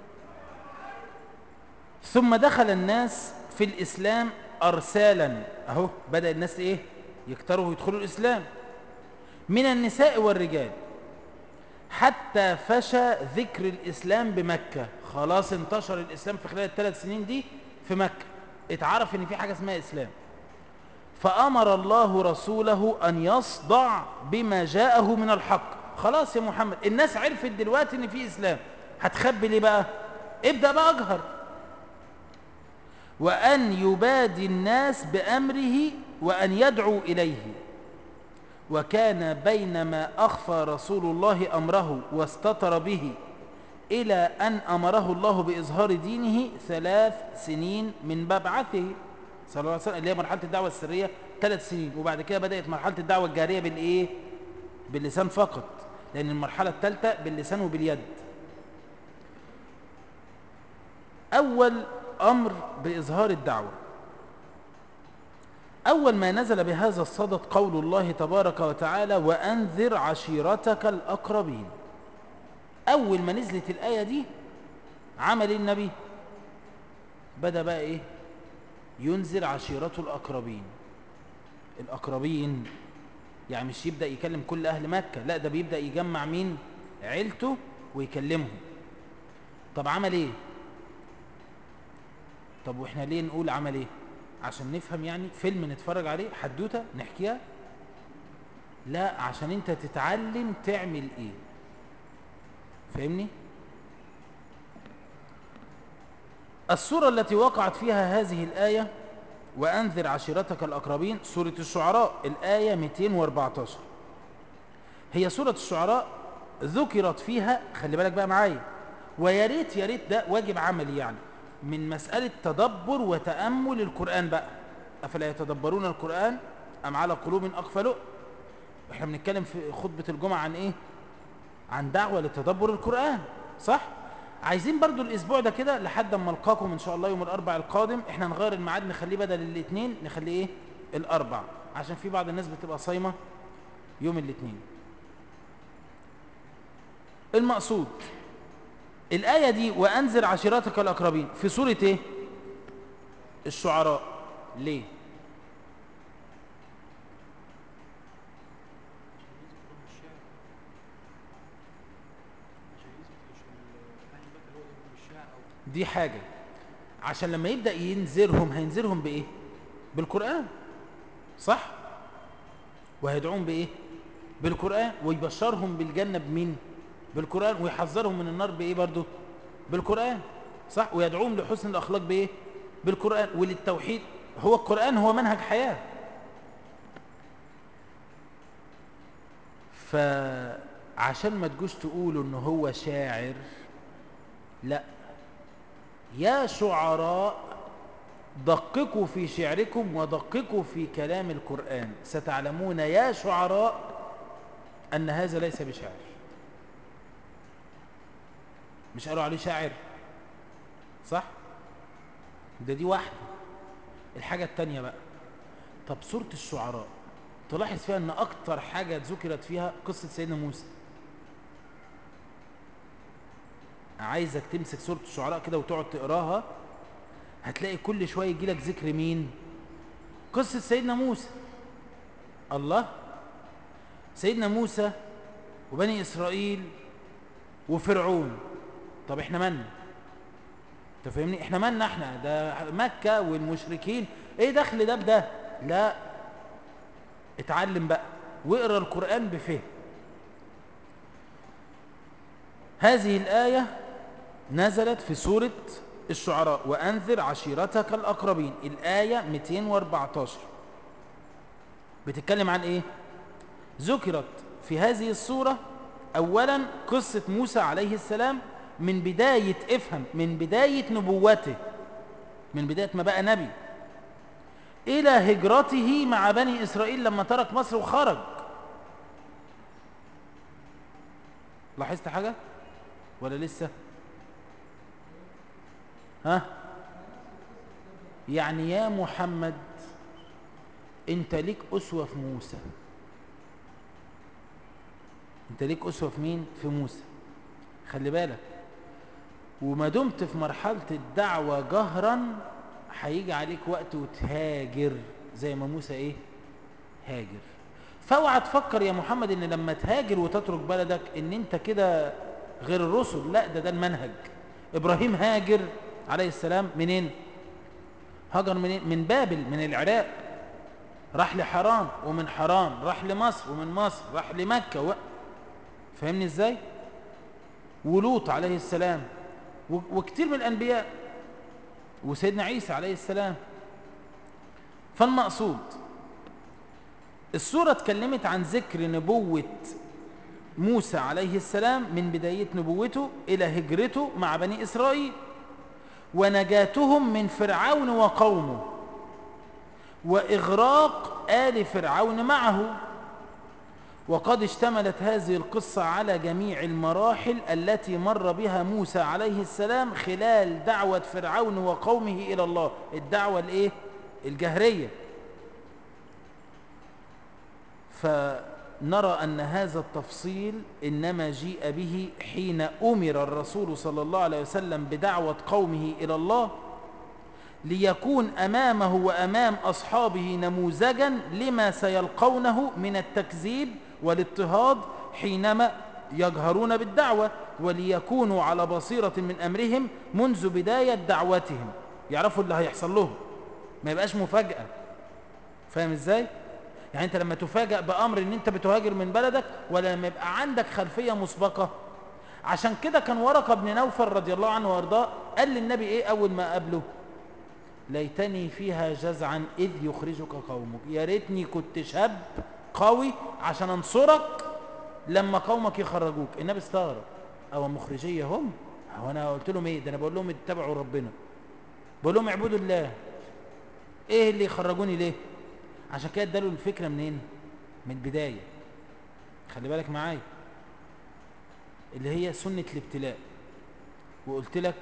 Speaker 1: ثم دخل الناس في الإسلام أرسالا أهو بدأ الناس إيه يكتروا ويدخلوا الإسلام من النساء والرجال حتى فشى ذكر الإسلام بمكة خلاص انتشر الإسلام في خلال الثلاث سنين دي في مكة اتعرف ان في حاجة اسمها إسلام فأمر الله رسوله أن يصدع بما جاءه من الحق خلاص يا محمد الناس عرفت دلوقتي ان في إسلام هتخبي ليه بقى ابدأ بقى أجهر وأن يبادي الناس بأمره وأن يدعو إليه وكان بينما أخفى رسول الله أمره واستتر به إلى أن أمره الله بإظهار دينه ثلاث سنين من مبعثه صلى الله عليه وسلم اللي هي مرحلة الدعوة السرية ثلاث سنين وبعد كده بدأت مرحلة الدعوة الجارية بالإيه؟ باللسان فقط لأن المرحلة الثالثة باللسان وباليد أول أمر بإظهار الدعوة أول ما نزل بهذا الصدد قول الله تبارك وتعالى وأنذر عشيرتك الأقربين أول ما نزلت الآية دي عمل النبي بدأ بقى إيه ينذر عشيرته الأقربين الأقربين يعني مش يبدأ يكلم كل أهل مكة لا ده بيبدأ يجمع مين عيلته ويكلمهم طب عمل إيه طب وإحنا ليه نقول عمل إيه عشان نفهم يعني فيلم نتفرج عليه حدوتة نحكيها لا عشان انت تتعلم تعمل ايه فاهمني السورة التي وقعت فيها هذه الآية وأنذر عشيرتك الأقربين سورة الشعراء الآية 214 هي سورة الشعراء ذكرت فيها خلي بالك بقى معايا ويا ريت يا ريت ده واجب عملي يعني من مسألة تدبر وتأمل القرآن بقى أفلا يتدبرون القرآن أم على قلوب أقفلوا احنا بنتكلم في خطبة الجمعة عن ايه عن دعوة لتدبر القرآن صح عايزين برضو الاسبوع ده كده لحد ما القاكم ان شاء الله يوم الاربع القادم احنا نغير الميعاد نخليه بدل الاثنين نخليه ايه الاربع عشان في بعض الناس بتبقى صايمة يوم الاثنين المقصود الآية دي وأنذر عشيرتك الأقربين في سورة إيه؟ الشعراء ليه؟ دي حاجة عشان لما يبدأ ينذرهم هينذرهم بإيه؟ بالقرآن صح؟ وهيدعوهم بإيه؟ بالقرآن ويبشرهم بالجنة بمين؟ بالقرآن ويحذرهم من النار بإيه برضو بالقرآن صح ويدعوهم لحسن الأخلاق بإيه بالقرآن وللتوحيد هو القرآن هو منهج حياة فعشان ما تجوش تقولوا ان هو شاعر لا يا شعراء دققوا في شعركم ودققوا في كلام القرآن ستعلمون يا شعراء أن هذا ليس بشاعر مش قالوا عليه شاعر صح ده دي واحدة الحاجة التانية بقى طب سورة الشعراء تلاحظ فيها ان اكتر حاجة ذكرت فيها قصة سيدنا موسى عايزك تمسك سورة الشعراء كده وتقعد تقراها هتلاقي كل شوية يجيلك ذكر مين قصة سيدنا موسى الله سيدنا موسى وبني إسرائيل وفرعون طب احنا من انت فاهمني احنا من احنا ده مكة والمشركين ايه دخل ده بده لا اتعلم بقى واقرا القرآن بفهم هذه الآية نزلت في سورة الشعراء وأنذر عشيرتك الأقربين الآية 214 بتتكلم عن ايه ذكرت في هذه الصورة أولا قصة موسى عليه السلام من بداية افهم من بداية نبوته من بداية ما بقى نبي إلى هجرته مع بني إسرائيل لما ترك مصر وخرج لاحظت حاجة ولا لسه ها يعني يا محمد انت ليك أسوة في موسى انت ليك أسوة في مين في موسى خلي بالك وما دمت في مرحلة الدعوة جهرا هيجي عليك وقت وتهاجر زي ما موسى ايه هاجر فاوعى تفكر يا محمد ان لما تهاجر وتترك بلدك ان انت كده غير الرسل لا ده ده المنهج ابراهيم هاجر عليه السلام منين هاجر منين من بابل من العراق راح لحران ومن حران راح لمصر ومن مصر راح لمكة و... فاهمني ازاي ولوط عليه السلام وكتير من الأنبياء وسيدنا عيسى عليه السلام فالمقصود السورة اتكلمت عن ذكر نبوة موسى عليه السلام من بداية نبوته إلى هجرته مع بني إسرائيل ونجاتهم من فرعون وقومه وإغراق آل فرعون معه وقد اشتملت هذه القصة على جميع المراحل التي مر بها موسى عليه السلام خلال دعوة فرعون وقومه إلى الله الدعوة الايه الجهرية فنرى أن هذا التفصيل إنما جيء به حين أمر الرسول صلى الله عليه وسلم بدعوة قومه إلى الله ليكون أمامه وأمام أصحابه نموذجا لما سيلقونه من التكذيب والاضطهاد حينما يجهرون بالدعوة وليكونوا على بصيرة من أمرهم منذ بداية دعوتهم يعرفوا اللي هيحصل لهم ما يبقاش مفاجأة فاهم ازاي؟ يعني انت لما تفاجأ بأمر ان انت بتهاجر من بلدك ولا لما يبقى عندك خلفية مسبقة عشان كده كان ورقة بن نوفل رضي الله عنه وارضاه قال للنبي ايه اول ما قابله ليتني فيها جزعا إذ يخرجك قومك يا ريتني كنت شاب قوي عشان انصرك لما قومك يخرجوك النبي استغرب او مخرجيه هم هو انا قلت لهم ايه ده انا بقول لهم اتبعوا ربنا بقول لهم اعبدوا الله ايه اللي يخرجوني ليه عشان كده اداله الفكره منين من البدايه خلي بالك معايا اللي هي سنه الابتلاء وقلت لك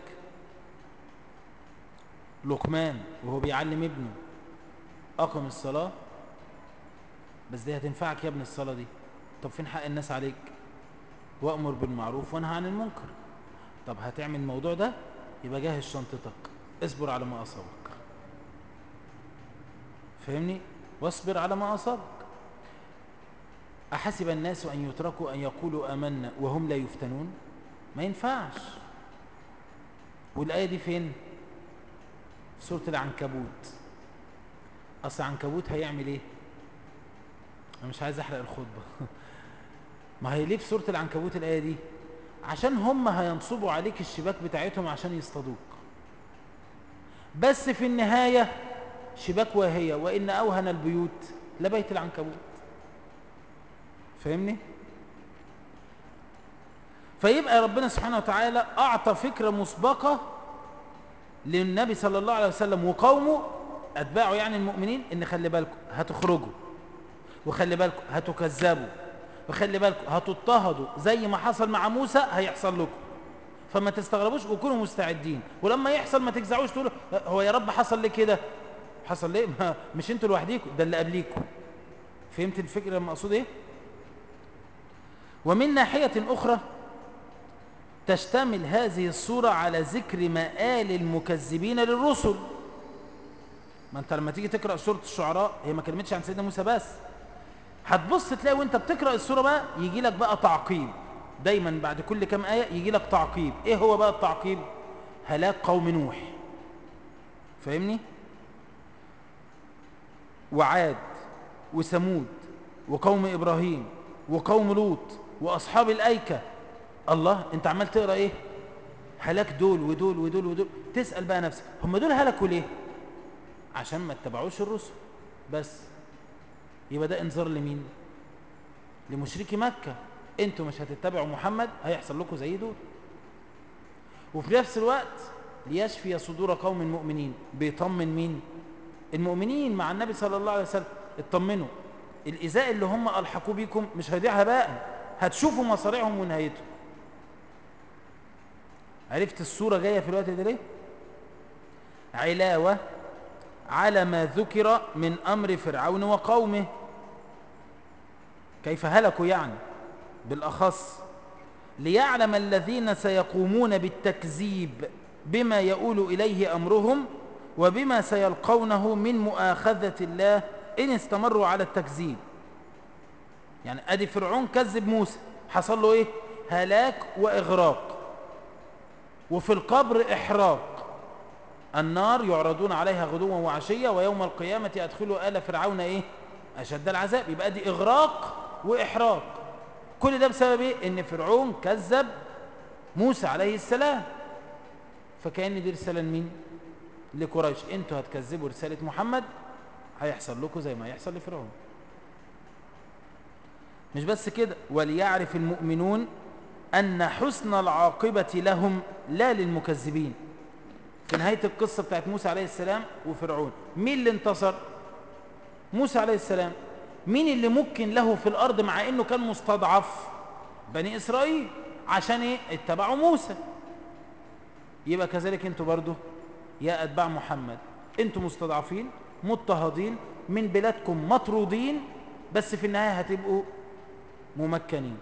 Speaker 1: لقمان وهو بيعلم ابنه أقم الصلاة بس دي هتنفعك يا ابن الصلاة دي طب فين حق الناس عليك وأمر بالمعروف وانهى عن المنكر طب هتعمل الموضوع ده يبقى جهز شنطتك اصبر على ما أصابك فهمني واصبر على ما أصابك أحسب الناس أن يتركوا أن يقولوا آمنا وهم لا يفتنون ما ينفعش والآية دي فين سورة العنكبوت أصل العنكبوت هيعمل إيه أنا مش عايز أحرق الخطبة ما هي ليه في سورة العنكبوت الآية دي عشان هم هينصبوا عليك الشباك بتاعتهم عشان يصطادوك بس في النهاية شباك واهية وإن أوهن البيوت لبيت العنكبوت فاهمني فيبقى ربنا سبحانه وتعالى أعطى فكرة مسبقة للنبي صلى الله عليه وسلم وقومه أتباعه يعني المؤمنين إن خلي بالكم هتخرجوا وخلي بالكم هتكذبوا وخلي بالكم هتضطهدوا زي ما حصل مع موسى هيحصل لكم فما تستغربوش وكونوا مستعدين ولما يحصل ما تجزعوش تقولوا هو يا رب حصل ليه كده حصل ليه ما مش انتوا لوحديكم ده اللي قبليكم فهمت الفكره المقصود ايه ومن ناحيه اخرى تشتمل هذه الصورة على ذكر مآل المكذبين للرسل ما انت لما تيجي تقرأ سورة الشعراء هي ما كلمتش عن سيدنا موسى بس هتبص تلاقي وانت بتقرأ السورة بقى يجي لك بقى تعقيب دايما بعد كل كام آية يجي لك تعقيب ايه هو بقى التعقيب هلاك قوم نوح فاهمني وعاد وثمود وقوم إبراهيم وقوم لوط وأصحاب الأيكة الله انت عمال تقرا ايه هلاك دول ودول ودول ودول تسال بقى نفسك هم دول هلكوا ليه عشان ما اتبعوش الرسل بس يبقى ده انذار لمين لمشركي مكه انتوا مش هتتبعوا محمد هيحصل لكم زي دول وفي نفس الوقت ليشفي صدور قوم مؤمنين بيطمن مين المؤمنين مع النبي صلى الله عليه وسلم اطمنوا الإزاء اللي هم ألحقوا بيكم مش هيضيع هباء هتشوفوا مصاريعهم ونهايتهم عرفت الصورة جاية في الوقت ده ليه علاوة على ما ذكر من أمر فرعون وقومه كيف هلكوا يعني بالأخص ليعلم الذين سيقومون بالتكذيب بما يؤول إليه أمرهم وبما سيلقونه من مؤاخذة الله إن استمروا على التكذيب يعني أدي فرعون كذب موسى حصل له إيه هلاك وإغراق وفي القبر إحراق النار يعرضون عليها غدوا وعشية ويوم القيامة أدخلوا آل فرعون إيه أشد العذاب يبقى دي إغراق وإحراق كل ده بسبب إيه إن فرعون كذب موسى عليه السلام فكأن دي رسالة لمين لقريش انتوا هتكذبوا رسالة محمد هيحصل لكم زي ما هيحصل لفرعون مش بس كده وليعرف المؤمنون أن حسن العاقبة لهم لا للمكذبين في نهاية القصة بتاعت موسى عليه السلام وفرعون مين اللي انتصر موسى عليه السلام مين اللي ممكن له في الأرض مع إنه كان مستضعف بني إسرائيل عشان إيه اتبعوا موسى يبقى كذلك انتوا برضو يا أتباع محمد انتوا مستضعفين مضطهدين من بلادكم مطرودين بس في النهاية هتبقوا ممكنين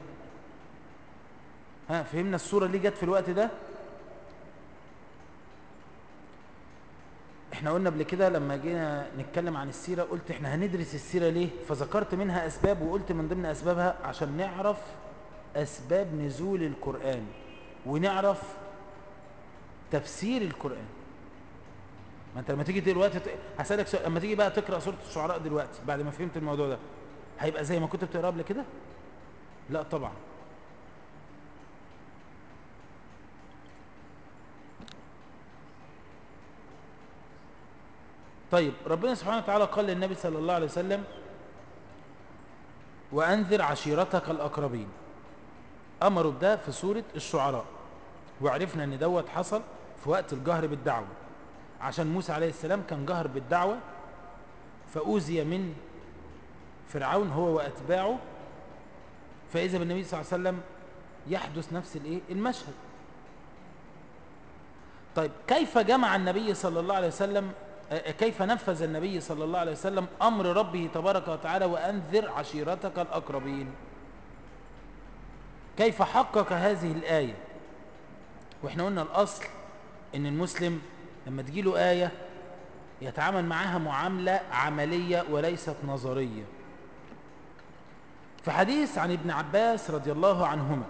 Speaker 1: ها فهمنا الصورة اللي جت في الوقت ده احنا قلنا قبل كده لما جينا نتكلم عن السيرة قلت احنا هندرس السيرة ليه فذكرت منها اسباب وقلت من ضمن اسبابها عشان نعرف اسباب نزول القرآن ونعرف تفسير القرآن ما انت لما تيجي دلوقتي ت... هسألك سؤال لما تيجي بقى تقرأ سورة الشعراء دلوقتي بعد ما فهمت الموضوع ده هيبقى زي ما كنت بتقرأ قبل كده لا طبعا طيب ربنا سبحانه وتعالى قال للنبي صلى الله عليه وسلم وأنذر عشيرتك الأقربين أمروا بده في سورة الشعراء وعرفنا أن دوت حصل في وقت الجهر بالدعوة عشان موسى عليه السلام كان جهر بالدعوة فأوذي من فرعون هو وأتباعه فإذا بالنبي صلى الله عليه وسلم يحدث نفس الإيه المشهد طيب كيف جمع النبي صلى الله عليه وسلم كيف نفذ النبي صلى الله عليه وسلم أمر ربه تبارك وتعالى وأنذر عشيرتك الأقربين كيف حقق هذه الآية وإحنا قلنا الأصل إن المسلم لما تجيله آية يتعامل معها معاملة عملية وليست نظرية في حديث عن ابن عباس رضي الله عنهما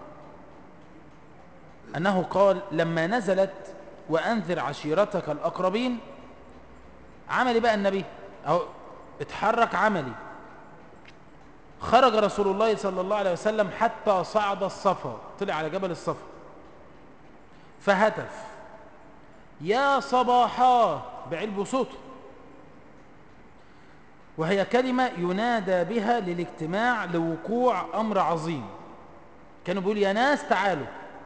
Speaker 1: أنه قال لما نزلت وأنذر عشيرتك الأقربين عملي بقى النبي أو اتحرك عملي خرج رسول الله صلى الله عليه وسلم حتى صعد الصفا طلع على جبل الصفا فهتف يا صباحا بعلب صوته وهي كلمة ينادى بها للاجتماع لوقوع أمر عظيم كانوا بيقول يا ناس تعالوا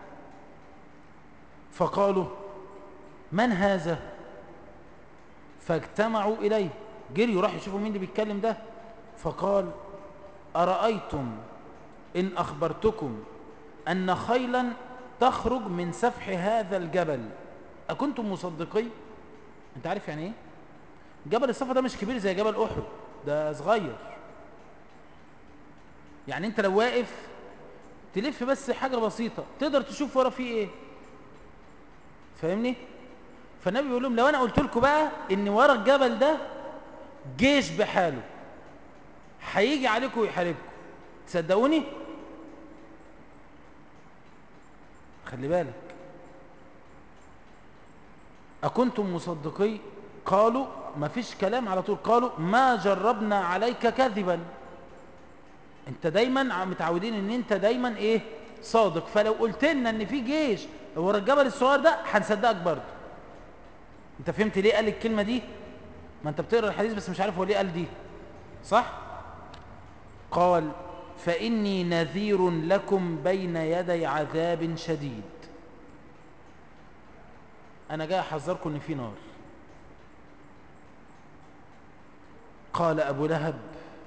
Speaker 1: فقالوا من هذا فاجتمعوا إليه جريوا راح يشوفوا مين اللي بيتكلم ده فقال أرأيتم إن أخبرتكم أن خيلا تخرج من سفح هذا الجبل أكنتم مصدقين أنت عارف يعني إيه جبل الصفا ده مش كبير زي جبل أحد ده صغير يعني أنت لو واقف تلف بس حاجة بسيطة تقدر تشوف ورا فيه إيه فاهمني فالنبي بيقول لهم لو أنا قلت لكم بقى إن ورا الجبل ده جيش بحاله هيجي عليكم ويحاربكم تصدقوني خلي بالك أكنتم مصدقي قالوا ما فيش كلام على طول قالوا ما جربنا عليك كذبا انت دايما متعودين ان انت دايما ايه صادق فلو قلت لنا ان في جيش ورا الجبل الصغير ده هنصدقك برضه انت فهمت ليه قال الكلمه دي ما انت بتقرا الحديث بس مش عارف هو ليه قال دي صح قال فاني نذير لكم بين يدي عذاب شديد انا جاي احذركم ان في نار قال ابو لهب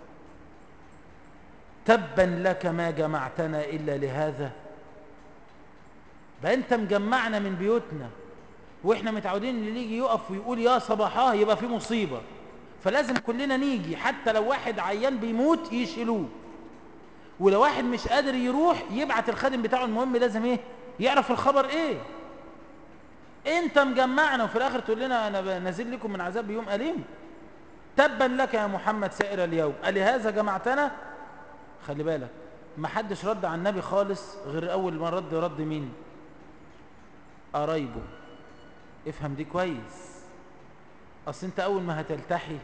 Speaker 1: تبا لك ما جمعتنا الا لهذا بقى انت مجمعنا من بيوتنا واحنا متعودين اللي يجي يقف ويقول يا صباحاه يبقى في مصيبه فلازم كلنا نيجي حتى لو واحد عيان بيموت يشيلوه ولو واحد مش قادر يروح يبعت الخادم بتاعه المهم لازم ايه يعرف الخبر ايه انت مجمعنا وفي الاخر تقول لنا انا نازل لكم من عذاب يوم اليم تبا لك يا محمد سائر اليوم ألهذا جمعتنا خلي بالك ما حدش رد على النبي خالص غير اول ما رد رد مين قرايبه افهم دي كويس اصل انت اول ما هتلتحي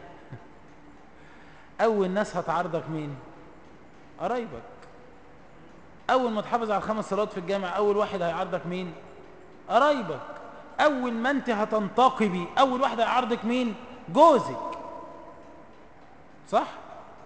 Speaker 1: اول ناس هتعارضك مين قرايبك اول ما تحافظ على الخمس صلوات في الجامع اول واحد هيعارضك مين قرايبك اول ما انت هتنتقبي اول واحد هيعارضك مين جوزك صح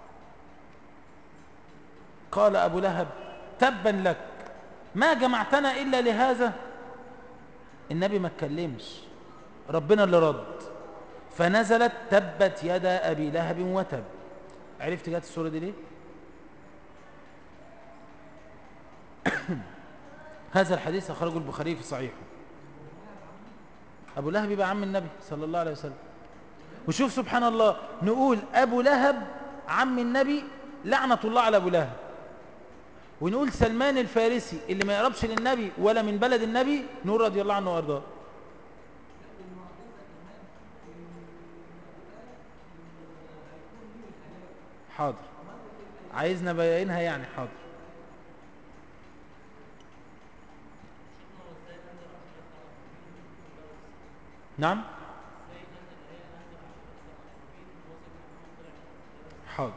Speaker 1: قال ابو لهب تبا لك ما جمعتنا الا لهذا النبي ما اتكلمش ربنا اللي رد فنزلت تبت يدا ابي لهب وتب عرفت جات الصورة دي ليه هذا الحديث أخرجه البخاري في صحيحه أبو لهب يبقى عم النبي صلى الله عليه وسلم وشوف سبحان الله نقول أبو لهب عم النبي لعنة الله على أبو لهب ونقول سلمان الفارسي اللي ما يقربش للنبي ولا من بلد النبي نقول رضي الله عنه وارضاه حاضر عايزنا بينها يعني حاضر نعم حاضر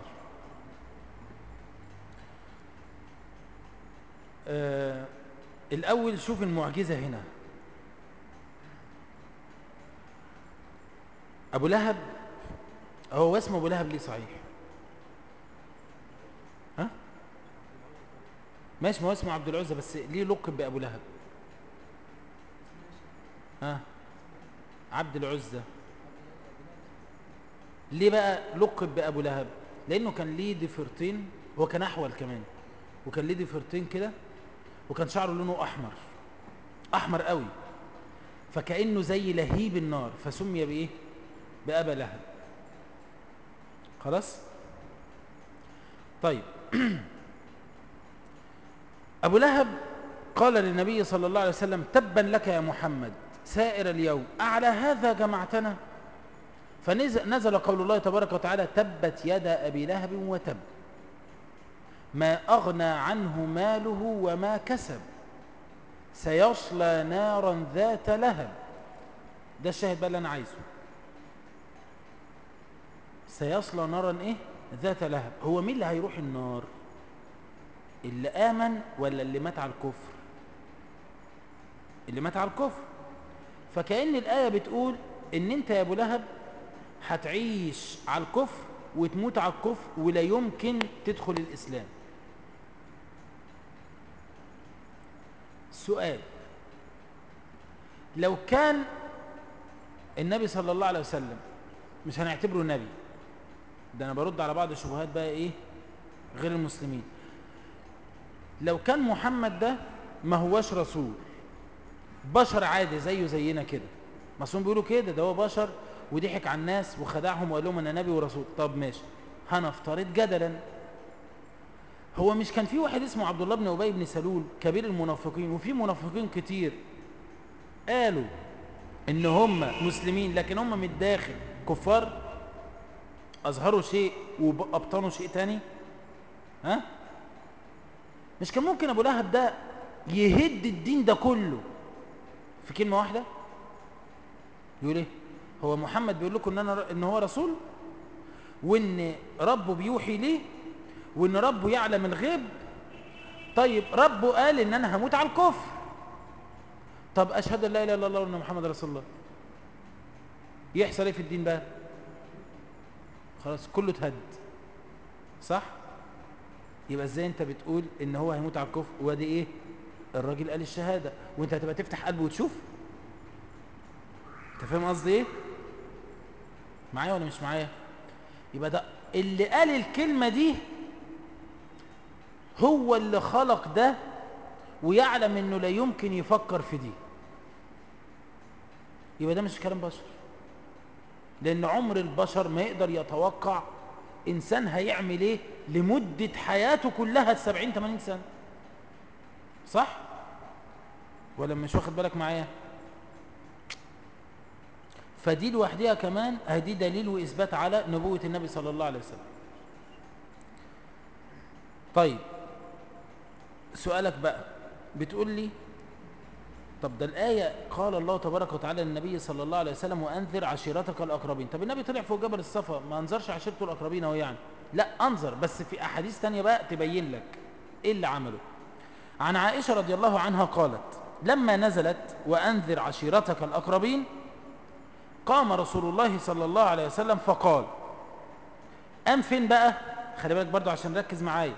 Speaker 1: آه الأول شوف المعجزة هنا أبو لهب هو اسمه أبو لهب ليه صحيح ها ماشي ما هو اسمه عبد العزة بس ليه لقب بأبو لهب ها عبد العزة ليه بقى لقب بأبو لهب لأنه كان ليه ضفيرتين هو كان أحول كمان وكان ليه ضفيرتين كده وكان شعره لونه أحمر أحمر قوي فكأنه زي لهيب النار فسمي بإيه بأبا لهب خلاص طيب أبو لهب قال للنبي صلى الله عليه وسلم تبا لك يا محمد سائر اليوم أعلى هذا جمعتنا فنزل قول الله تبارك وتعالى تبت يد أبي لهب وتب ما أغنى عنه ماله وما كسب سيصلى نارا ذات لهب ده الشاهد بقى اللي أنا عايزه سيصلى نارا إيه ذات لهب هو مين اللي هيروح النار اللي آمن ولا اللي مات على الكفر اللي مات على الكفر فكأن الآية بتقول إن أنت يا أبو لهب هتعيش على الكفر وتموت على الكفر ولا يمكن تدخل الإسلام سؤال لو كان النبي صلى الله عليه وسلم مش هنعتبره نبي ده أنا برد على بعض الشبهات بقى إيه غير المسلمين لو كان محمد ده ما هوش رسول بشر عادي زيه زينا كده مصرون بيقولوا كده ده هو بشر وضحك على الناس وخدعهم وقال لهم انا نبي ورسول طب ماشي هنفترض جدلا هو مش كان في واحد اسمه عبد الله بن ابي بن سلول كبير المنافقين وفي منافقين كتير قالوا ان هم مسلمين لكن هم من الداخل كفار اظهروا شيء وابطنوا شيء تاني ها مش كان ممكن ابو لهب ده يهد الدين ده كله في كلمه واحده يقول ايه هو محمد بيقول لكم ان انا ان هو رسول وان ربه بيوحي ليه وان ربه يعلم الغيب طيب ربه قال ان انا هموت على الكفر طب اشهد ان لا اله الا الله وان محمد رسول الله يحصل ايه في الدين بقى خلاص كله اتهد صح يبقى ازاي انت بتقول ان هو هيموت على الكفر وادي ايه الراجل قال الشهاده وانت هتبقى تفتح قلبه وتشوف انت فاهم قصدي ايه معايا ولا مش معايا يبقى ده اللي قال الكلمه دي هو اللي خلق ده ويعلم انه لا يمكن يفكر في دي يبقى ده مش كلام بشر لان عمر البشر ما يقدر يتوقع انسان هيعمل ايه لمدة حياته كلها السبعين تمانين سنة صح ولا مش واخد بالك معايا فدي لوحدها كمان هدي دليل واثبات على نبوة النبي صلى الله عليه وسلم طيب سؤالك بقى بتقول لي طب ده الآية قال الله تبارك وتعالى للنبي صلى الله عليه وسلم وأنذر عشيرتك الأقربين طب النبي طلع فوق جبل الصفا ما أنذرش عشيرته الأقربين هو يعني لا أنظر بس في أحاديث تانية بقى تبين لك إيه اللي عمله عن عائشة رضي الله عنها قالت لما نزلت وأنذر عشيرتك الأقربين قام رسول الله صلى الله عليه وسلم فقال أم فين بقى خلي بالك برضو عشان ركز معايا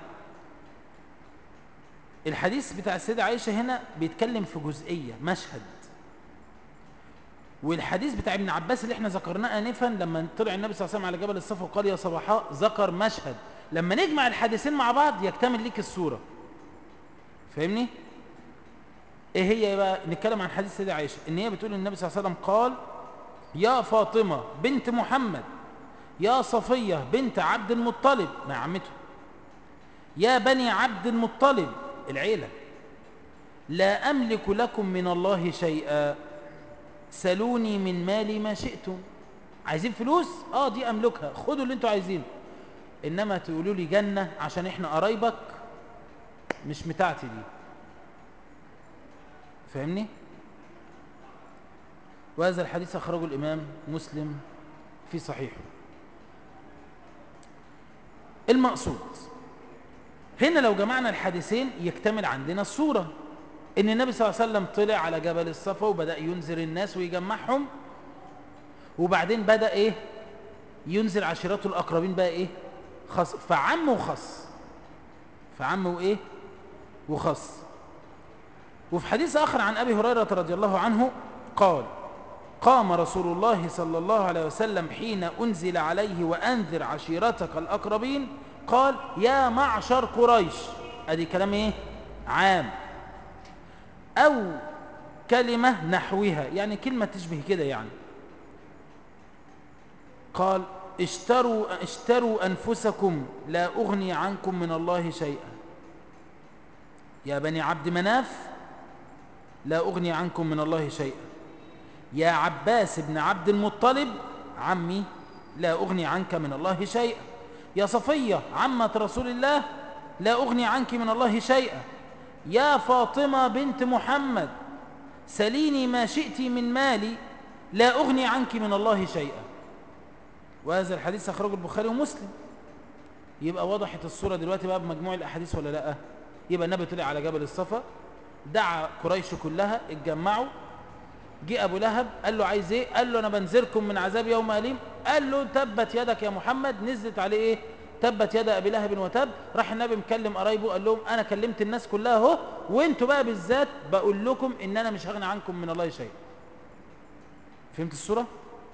Speaker 1: الحديث بتاع السيدة عائشة هنا بيتكلم في جزئية مشهد والحديث بتاع ابن عباس اللي احنا ذكرناه انفا لما طلع النبي صلى الله عليه وسلم على جبل الصفا وقال يا صباحاء ذكر مشهد لما نجمع الحديثين مع بعض يكتمل ليك الصورة فاهمني ايه هي بقى نتكلم عن حديث سيدة عائشة ان هي بتقول النبي صلى الله عليه وسلم قال يا فاطمة بنت محمد يا صفية بنت عبد المطلب مع عمته يا بني عبد المطلب العيلة لا أملك لكم من الله شيئا سلوني من مالي ما شئتم عايزين فلوس اه دي املكها خدوا اللي انتوا عايزينه انما تقولوا لي جنة عشان احنا قرايبك مش بتاعتي دي فاهمني وهذا الحديث اخرجه الامام مسلم في صحيحه المقصود هنا لو جمعنا الحديثين يكتمل عندنا الصورة ان النبي صلى الله عليه وسلم طلع على جبل الصفا وبدأ ينذر الناس ويجمعهم وبعدين بدأ ايه ينزل عشيرته الأقربين بقى ايه خص فعم وخص فعم وايه وخص وفي حديث آخر عن أبي هريرة رضي الله عنه قال قام رسول الله صلى الله عليه وسلم حين أنزل عليه وأنذر عشيرتك الأقربين قال يا معشر قريش أدي كلام إيه عام أو كلمة نحوها يعني كلمة تشبه كده يعني قال اشتروا, اشتروا أنفسكم لا أغني عنكم من الله شيئا يا بني عبد مناف لا أغني عنكم من الله شيئا يا عباس بن عبد المطلب عمي لا أغني عنك من الله شيئا يا صفية عمة رسول الله لا أغني عنك من الله شيئا يا فاطمة بنت محمد سليني ما شئت من مالي لا أغني عنك من الله شيئا وهذا الحديث أخرجه البخاري ومسلم يبقى وضحت الصورة دلوقتي بقى بمجموع الأحاديث ولا لا يبقى النبي طلع على جبل الصفا دعا قريش كلها اتجمعوا جه أبو لهب قال له عايز ايه قال له أنا بنذركم من عذاب يوم أليم قال له تبت يدك يا محمد نزلت عليه ايه تبت يد أبي لهب وتب راح النبي مكلم قرايبه قال لهم أنا كلمت الناس كلها اهو وانتوا بقى بالذات بقول لكم إن أنا مش هغني عنكم من الله شيء فهمت الصورة؟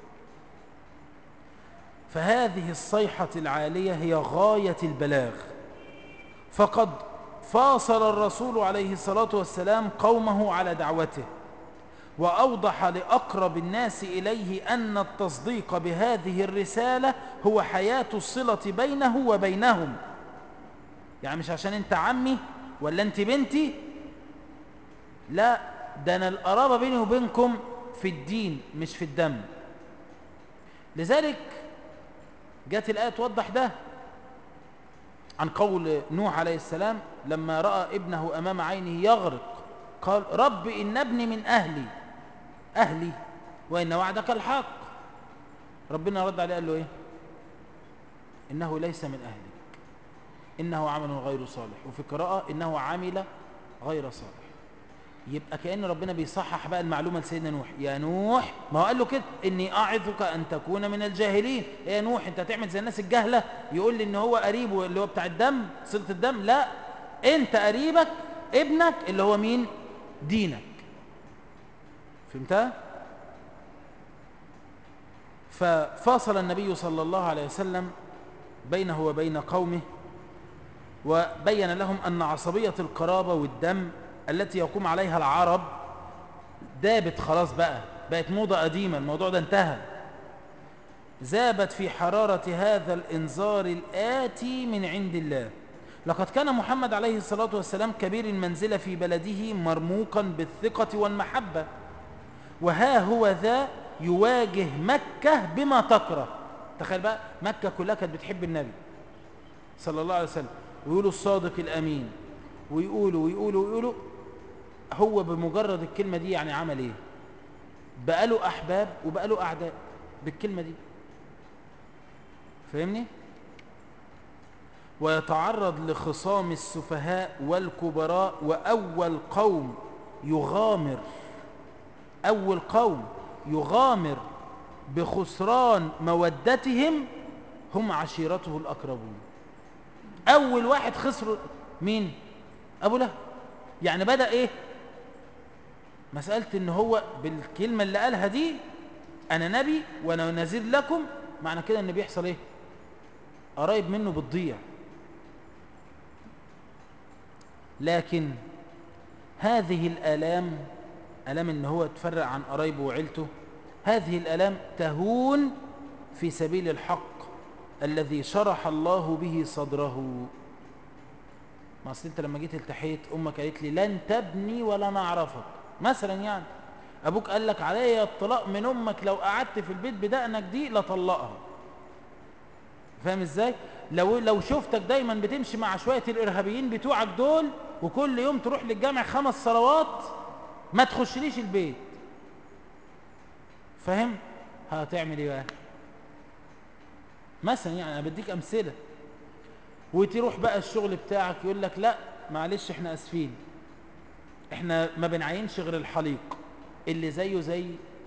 Speaker 1: فهذه الصيحة العالية هي غاية البلاغ فقد فاصل الرسول عليه الصلاة والسلام قومه على دعوته وأوضح لأقرب الناس إليه أن التصديق بهذه الرسالة هو حياة الصلة بينه وبينهم يعني مش عشان أنت عمي ولا أنت بنتي لا ده أنا القرابة بيني وبينكم في الدين مش في الدم لذلك جاءت الآية توضح ده عن قول نوح عليه السلام لما رأى ابنه أمام عينه يغرق قال رب إن ابني من أهلي أهلي وإن وعدك الحق ربنا رد عليه قال له إيه إنه ليس من أهلك إنه عمل غير صالح وفي قراءة إنه عمل غير صالح يبقى كأن ربنا بيصحح بقى المعلومة لسيدنا نوح يا نوح ما هو قال له كده إني أعظك أن تكون من الجاهلين يا نوح أنت تعمل زي الناس الجهلة يقول لي إن هو قريبه اللي هو بتاع الدم صلة الدم لا أنت قريبك ابنك اللي هو مين دينك فهمتها ففاصل النبي صلى الله عليه وسلم بينه وبين قومه وبين لهم أن عصبية القرابة والدم التي يقوم عليها العرب دابت خلاص بقى بقت موضة قديمة الموضوع ده انتهى زابت في حرارة هذا الإنذار الآتي من عند الله لقد كان محمد عليه الصلاة والسلام كبير المنزلة في بلده مرموقا بالثقة والمحبة وها هو ذا يواجه مكة بما تكره تخيل بقى مكة كلها كانت بتحب النبي صلى الله عليه وسلم ويقولوا الصادق الأمين ويقولوا ويقولوا ويقولوا هو بمجرد الكلمة دي يعني عمل ايه بقى له أحباب وبقى له أعداء بالكلمة دي فاهمني ويتعرض لخصام السفهاء والكبراء وأول قوم يغامر أول قوم يغامر بخسران مودتهم هم عشيرته الأقربون أول واحد خسر مين أبو لهب يعني بدأ إيه مسألة إن هو بالكلمة اللي قالها دي انا نبي وانا نذير لكم معنى كده ان بيحصل ايه قرايب منه بتضيع لكن هذه الآلام ألام ان هو تفرق عن قرايبه وعيلته هذه الآلام تهون في سبيل الحق الذي شرح الله به صدره ما اصل انت لما جيت التحيت امك قالت لي لن تبني ولا نعرفك مثلا يعني ابوك قال لك عليا الطلاق من امك لو قعدت في البيت بدقنك دي لطلقها فاهم ازاي لو لو شفتك دايما بتمشي مع شويه الارهابيين بتوعك دول وكل يوم تروح للجامع خمس صلوات ما تخشليش البيت فاهم هتعمل ايه بقى مثلا يعني انا بديك امثله وتروح بقى الشغل بتاعك يقول لك لا معلش احنا اسفين احنا ما بنعينش غير الحليق اللي زيه زي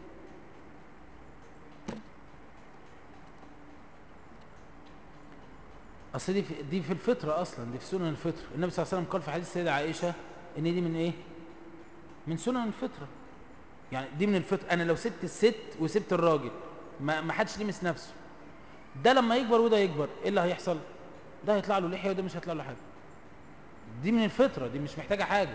Speaker 1: اصل دي في, دي في الفطره اصلا دي في سنن الفطره النبي صلى الله عليه وسلم قال في حديث السيده عائشه ان دي من ايه من سنن الفطره يعني دي من الفطره انا لو سبت الست وسبت الراجل ما ما حدش لمس نفسه ده لما يكبر وده يكبر ايه اللي هيحصل ده هيطلع له لحيه وده مش هيطلع له حاجه دي من الفطره دي مش محتاجه حاجه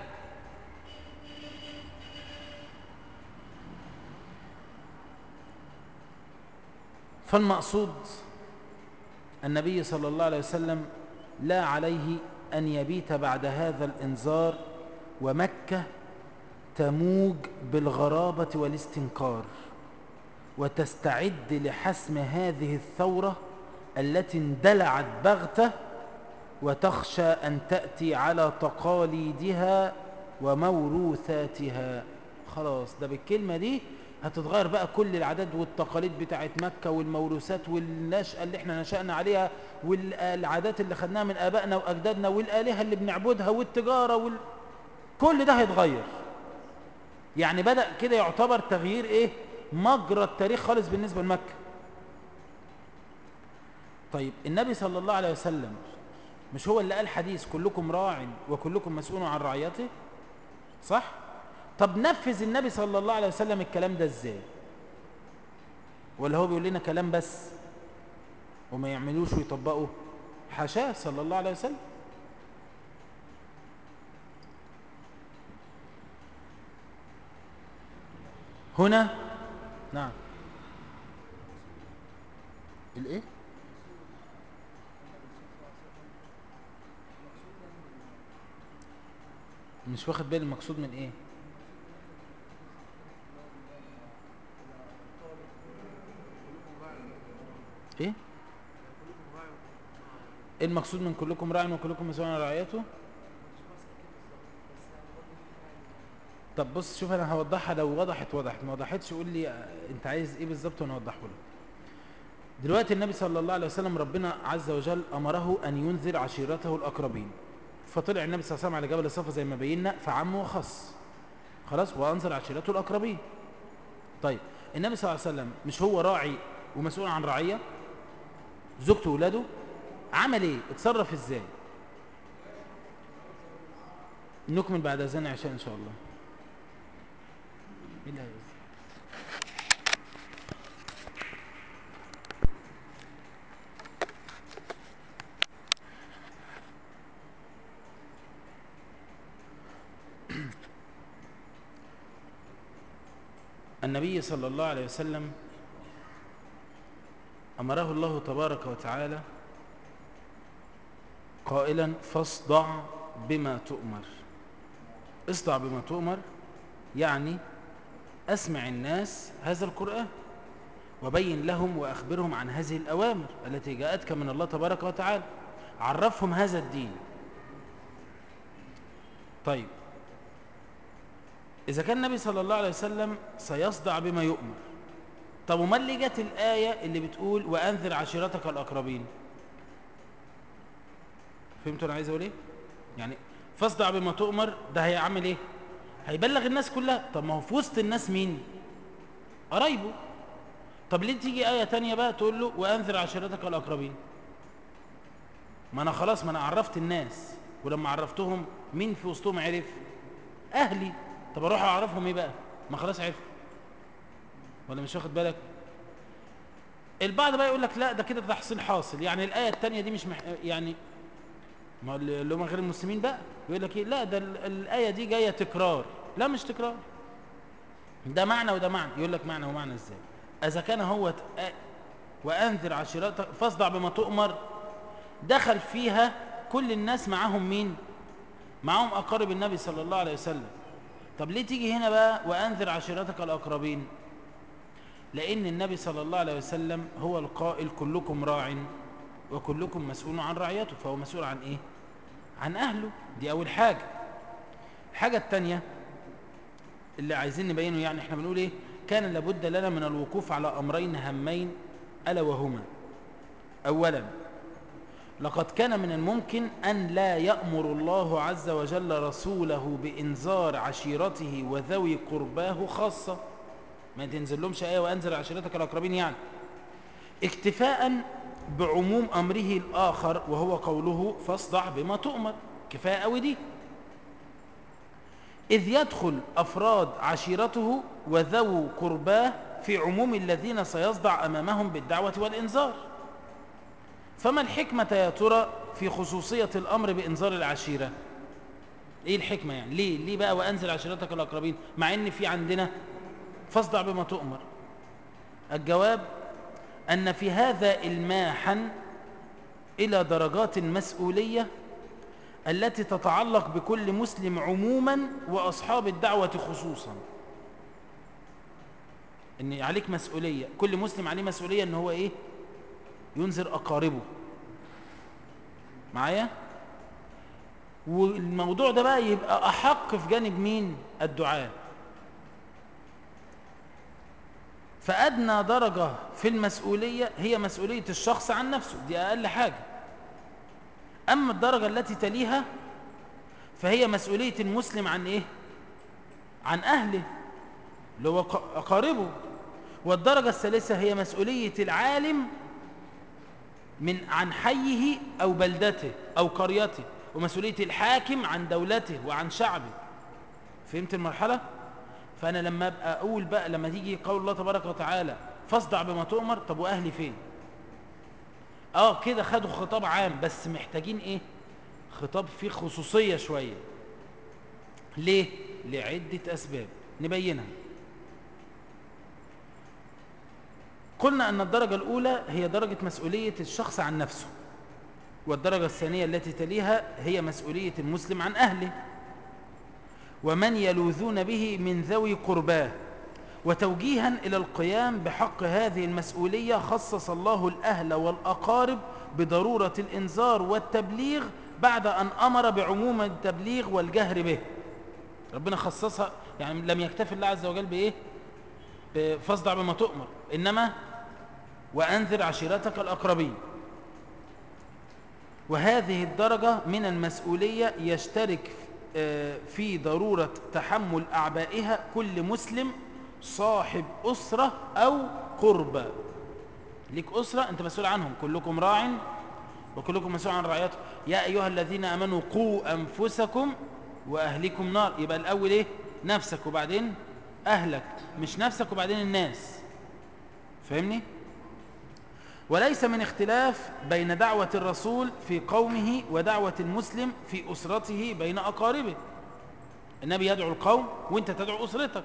Speaker 1: فالمقصود النبي صلى الله عليه وسلم لا عليه أن يبيت بعد هذا الإنذار ومكة تموج بالغرابة والاستنكار وتستعد لحسم هذه الثورة التي اندلعت بغتة وتخشى أن تأتي على تقاليدها وموروثاتها خلاص ده بالكلمة دي هتتغير بقى كل العادات والتقاليد بتاعت مكة والموروثات والنشأة اللي احنا نشأنا عليها والعادات اللي خدناها من آبائنا وأجدادنا والآلهة اللي بنعبدها والتجارة وال... كل ده هيتغير يعني بدأ كده يعتبر تغيير ايه مجرى التاريخ خالص بالنسبة لمكة طيب النبي صلى الله عليه وسلم مش هو اللي قال حديث كلكم راع وكلكم مسؤول عن رعيته صح طب نفذ النبي صلى الله عليه وسلم الكلام ده ازاي ولا هو بيقول لنا كلام بس وما يعملوش ويطبقوا حاشاه صلى الله عليه وسلم هنا نعم الايه مش واخد بالي المقصود من ايه ايه ايه المقصود من كلكم راع وكلكم مسؤول عن رعيته طب بص شوف انا هوضحها لو وضحت وضحت ما وضحتش قول لي انت عايز ايه بالظبط وانا اوضحه لك دلوقتي النبي صلى الله عليه وسلم ربنا عز وجل امره ان ينذر عشيرته الاقربين فطلع النبي صلى الله عليه وسلم على جبل الصفا زي ما بينا فعم وخص خلاص وانذر عشيرته الاقربين طيب النبي صلى الله عليه وسلم مش هو راعي ومسؤول عن رعيه زوجته واولاده عمل ايه اتصرف ازاي نكمل بعد اذان عشاء ان شاء الله مين اللي هيأذن النبي صلى الله عليه وسلم أمره الله تبارك وتعالى قائلا فاصدع بما تؤمر اصدع بما تؤمر يعني أسمع الناس هذا القرآن وبين لهم وأخبرهم عن هذه الأوامر التي جاءتك من الله تبارك وتعالى عرفهم هذا الدين طيب إذا كان النبي صلى الله عليه وسلم سيصدع بما يؤمر طب وما اللي جت الآية اللي بتقول وأنذر عشيرتك الأقربين فهمتوا أنا عايز أقول إيه يعني فاصدع بما تؤمر ده هيعمل إيه هيبلغ الناس كلها طب ما هو في وسط الناس مين قرايبه طب ليه تيجي آية تانية بقى تقول له وأنذر عشيرتك الأقربين ما أنا خلاص ما أنا عرفت الناس ولما عرفتهم مين في وسطهم عرف أهلي طب أروح أعرفهم إيه بقى ما خلاص عرفوا ولا مش واخد بالك البعض بقى يقول لك لا ده كده تحصيل حاصل يعني الآية التانية دي مش مح... يعني ما اللي هم غير المسلمين بقى يقول لك ايه لا ده ال- الآية دي جاية تكرار لا مش تكرار ده معنى وده معنى يقول لك معنى ومعنى ازاي اذا كان هو ت- آ- وانذر عشيرتك فاصدع بما تؤمر دخل فيها كل الناس معاهم مين معاهم اقارب النبي صلى الله عليه وسلم طب ليه تيجي هنا بقى وانذر عشيرتك الاقربين لان النبي صلى الله عليه وسلم هو القائل كلكم راع وكلكم مسؤول عن رعيته فهو مسؤول عن ايه عن اهله دي اول حاجه الحاجه الثانيه اللي عايزين نبينه يعني احنا بنقول ايه كان لابد لنا من الوقوف على امرين هامين الا وهما اولا لقد كان من الممكن ان لا يامر الله عز وجل رسوله بانذار عشيرته وذوي قرباه خاصه ما تنزل لهمش ايه وانذر عشيرتك الاقربين يعني اكتفاء بعموم امره الاخر وهو قوله فاصدع بما تؤمر كفايه قوي دي إذ يدخل أفراد عشيرته وذو قرباه في عموم الذين سيصدع أمامهم بالدعوة والإنذار فما الحكمة يا ترى في خصوصية الأمر بإنذار العشيرة إيه الحكمة يعني ليه ليه بقى وأنزل عشيرتك الأقربين مع إن في عندنا فاصدع بما تؤمر الجواب أن في هذا الماحا إلى درجات المسؤولية التي تتعلق بكل مسلم عموما وأصحاب الدعوة خصوصا إن عليك مسؤولية كل مسلم عليه مسؤولية إن هو إيه ينذر أقاربه معايا والموضوع ده بقى يبقى أحق في جانب مين الدعاء فأدنى درجة في المسؤولية هي مسؤولية الشخص عن نفسه دي أقل حاجة أما الدرجة التي تليها فهي مسؤولية المسلم عن إيه؟ عن أهله اللي هو أقاربه والدرجة الثالثة هي مسؤولية العالم من عن حيه أو بلدته أو قريته ومسؤولية الحاكم عن دولته وعن شعبه فهمت المرحلة؟ فأنا لما أبقى أقول بقى لما تيجي قول الله تبارك وتعالى فاصدع بما تؤمر طب وأهلي فين؟ اه كده خدوا خطاب عام بس محتاجين ايه خطاب فيه خصوصية شوية ليه لعدة اسباب نبينها قلنا ان الدرجة الاولى هي درجة مسؤولية الشخص عن نفسه والدرجة الثانية التي تليها هي مسؤولية المسلم عن اهله ومن يلوذون به من ذوي قرباه وتوجيها إلى القيام بحق هذه المسؤولية خصص الله الأهل والأقارب بضرورة الإنذار والتبليغ بعد أن أمر بعموم التبليغ والجهر به ربنا خصصها يعني لم يكتفي الله عز وجل بإيه فاصدع بما تؤمر إنما وأنذر عشيرتك الأقربين وهذه الدرجة من المسؤولية يشترك في ضرورة تحمل أعبائها كل مسلم صاحب أسرة أو قربة ليك أسرة أنت مسؤول عنهم كلكم راع وكلكم مسؤول عن رعيته يا أيها الذين أمنوا قوا أنفسكم وأهلكم نار يبقى الأول إيه نفسك وبعدين أهلك مش نفسك وبعدين الناس فاهمني وليس من اختلاف بين دعوة الرسول في قومه ودعوة المسلم في أسرته بين أقاربه النبي يدعو القوم وانت تدعو أسرتك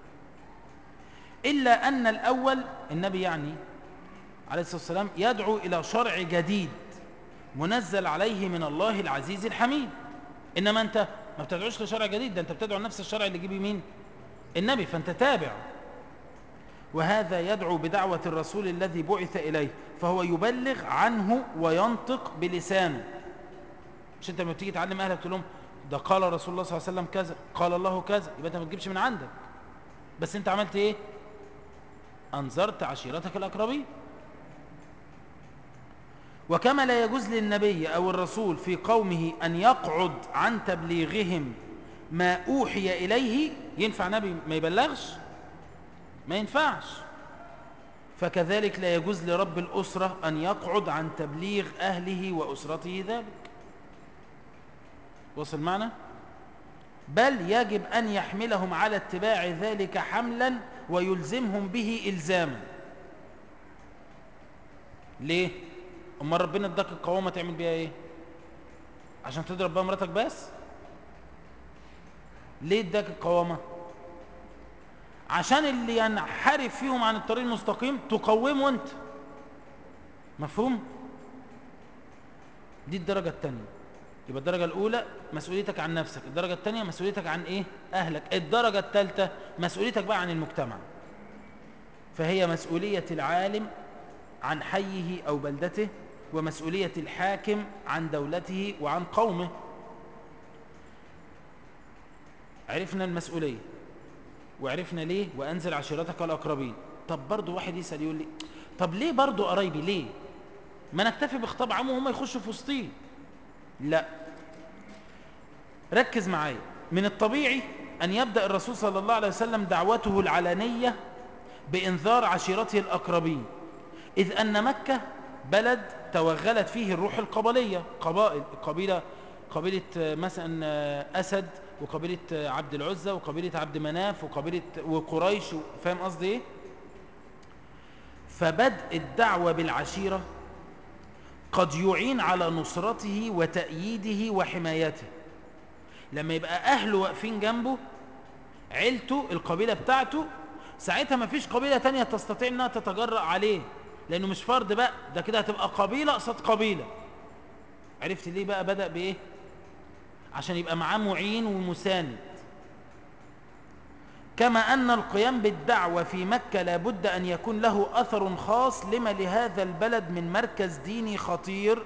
Speaker 1: إلا أن الأول النبي يعني عليه الصلاة والسلام يدعو إلى شرع جديد منزل عليه من الله العزيز الحميد إنما أنت ما بتدعوش لشرع جديد ده أنت بتدعو نفس الشرع اللي جيبه مين النبي فأنت تابع وهذا يدعو بدعوة الرسول الذي بعث إليه فهو يبلغ عنه وينطق بلسانه مش أنت لما بتيجي تعلم أهلك تقول لهم ده قال رسول الله صلى الله عليه وسلم كذا قال الله كذا يبقى أنت ما تجيبش من عندك بس أنت عملت إيه أنذرت عشيرتك الأقربين وكما لا يجوز للنبي أو الرسول في قومه أن يقعد عن تبليغهم ما أوحي إليه ينفع نبي ما يبلغش ما ينفعش فكذلك لا يجوز لرب الأسرة أن يقعد عن تبليغ أهله وأسرته ذلك وصل معنا بل يجب أن يحملهم على اتباع ذلك حملا ويلزمهم به إلزاما ليه امال ربنا اداك القوامه تعمل بيها ايه عشان تضرب بها مراتك بس ليه اداك القوامه عشان اللي ينحرف فيهم عن الطريق المستقيم تقومه انت مفهوم دي الدرجه الثانيه يبقى الدرجه الاولى مسؤوليتك عن نفسك الدرجه الثانيه مسؤوليتك عن ايه اهلك الدرجه الثالثه مسؤوليتك بقى عن المجتمع فهي مسؤوليه العالم عن حيه او بلدته ومسؤوليه الحاكم عن دولته وعن قومه عرفنا المسؤوليه وعرفنا ليه وانزل عشيرتك الاقربين طب برضه واحد يسال يقول لي طب ليه برضه قرايبي ليه ما نكتفي بخطاب عام وهم يخشوا في وسطيه لا ركز معايا من الطبيعي أن يبدأ الرسول صلى الله عليه وسلم دعوته العلنية بإنذار عشيرته الأقربين إذ أن مكة بلد توغلت فيه الروح القبلية قبائل قبيلة قبيلة مثلا أسد وقبيلة عبد العزة وقبيلة عبد مناف وقبيلة وقريش فاهم قصدي إيه؟ فبدء الدعوة بالعشيرة قد يعين على نصرته وتأييده وحمايته لما يبقى أهله واقفين جنبه عيلته القبيلة بتاعته ساعتها ما فيش قبيلة تانية تستطيع أنها تتجرأ عليه لأنه مش فرد بقى ده كده هتبقى قبيلة قصاد قبيلة عرفت ليه بقى بدأ بإيه عشان يبقى معاه معين ومساند كما أن القيام بالدعوة في مكة لابد أن يكون له أثر خاص لما لهذا البلد من مركز ديني خطير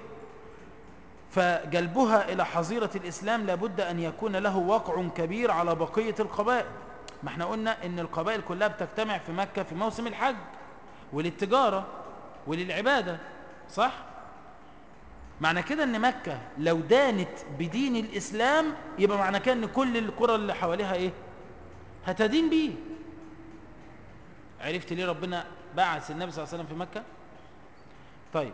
Speaker 1: فجلبها إلى حظيرة الإسلام لابد أن يكون له وقع كبير على بقية القبائل ما احنا قلنا أن القبائل كلها بتجتمع في مكة في موسم الحج وللتجارة وللعبادة صح؟ معنى كده أن مكة لو دانت بدين الإسلام يبقى معنى كده أن كل القرى اللي حواليها إيه؟ هتدين بيه عرفت ليه ربنا بعث النبي صلى الله عليه وسلم في مكة طيب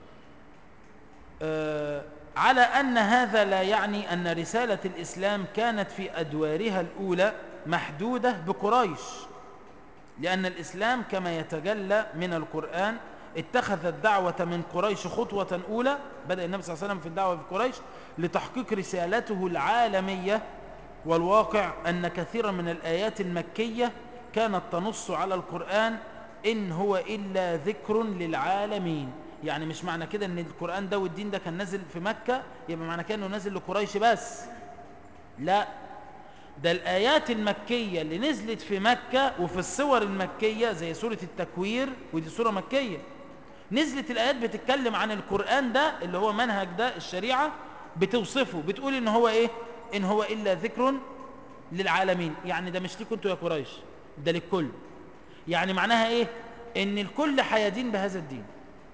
Speaker 1: آه على أن هذا لا يعني أن رسالة الإسلام كانت في أدوارها الأولى محدودة بقريش لأن الإسلام كما يتجلى من القرآن اتخذ الدعوة من قريش خطوة أولى بدأ النبي صلى الله عليه وسلم في الدعوة في قريش لتحقيق رسالته العالمية والواقع أن كثيرا من الآيات المكية كانت تنص على القرآن إن هو إلا ذكر للعالمين يعني مش معنى كده أن القرآن ده والدين ده كان نازل في مكة يبقى معنى كده أنه نازل لقريش بس لا ده الآيات المكية اللي نزلت في مكة وفي الصور المكية زي سورة التكوير ودي سورة مكية نزلت الآيات بتتكلم عن القرآن ده اللي هو منهج ده الشريعة بتوصفه بتقول إن هو إيه إن هو إلا ذكر للعالمين يعني ده مش ليكم انتوا يا قريش ده للكل يعني معناها إيه إن الكل هيدين بهذا الدين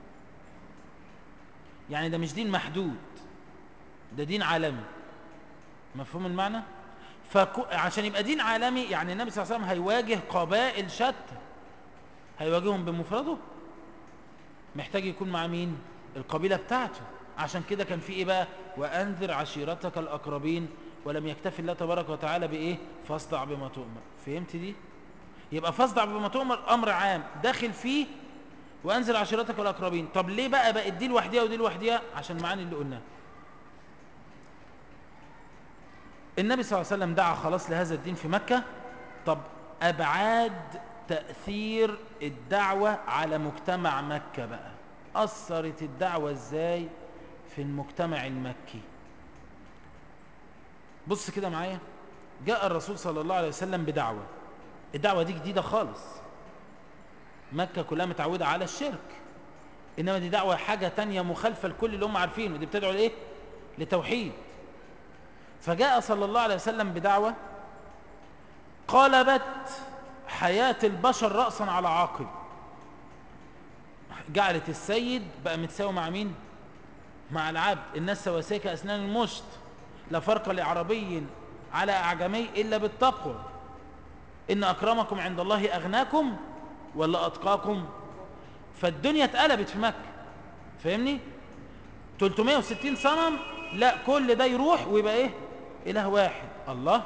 Speaker 1: يعني ده مش دين محدود ده دين عالمي مفهوم المعنى فعشان يبقى دين عالمي يعني النبي صلى الله عليه وسلم هيواجه قبائل شتى هيواجههم بمفرده محتاج يكون مع مين القبيلة بتاعته عشان كده كان في ايه بقى وانذر عشيرتك الاقربين ولم يكتفي الله تبارك وتعالى بايه فاصدع بما تؤمر فهمت دي يبقى فاصدع بما تؤمر امر عام داخل فيه وانزل عشيرتك الاقربين طب ليه بقى بقت دي لوحديها ودي لوحديها عشان المعاني اللي قلناها النبي صلى الله عليه وسلم دعا خلاص لهذا الدين في مكة طب أبعاد تأثير الدعوة على مجتمع مكة بقى أثرت الدعوة إزاي في المجتمع المكي بص كده معايا جاء الرسول صلى الله عليه وسلم بدعوة الدعوة دي جديدة خالص مكة كلها متعودة على الشرك إنما دي دعوة حاجة تانية مخالفة لكل اللي هم عارفينه دي بتدعو لإيه لتوحيد فجاء صلى الله عليه وسلم بدعوة قلبت حياة البشر رأسا على عاقب جعلت السيد بقى متساوي مع مين مع العبد الناس سواسية كأسنان المشط لا فرق لعربي على أعجمي إلا بالتقوى إن أكرمكم عند الله أغناكم ولا أتقاكم فالدنيا اتقلبت في مكة فاهمني 360 صنم لا كل ده يروح ويبقى ايه اله واحد الله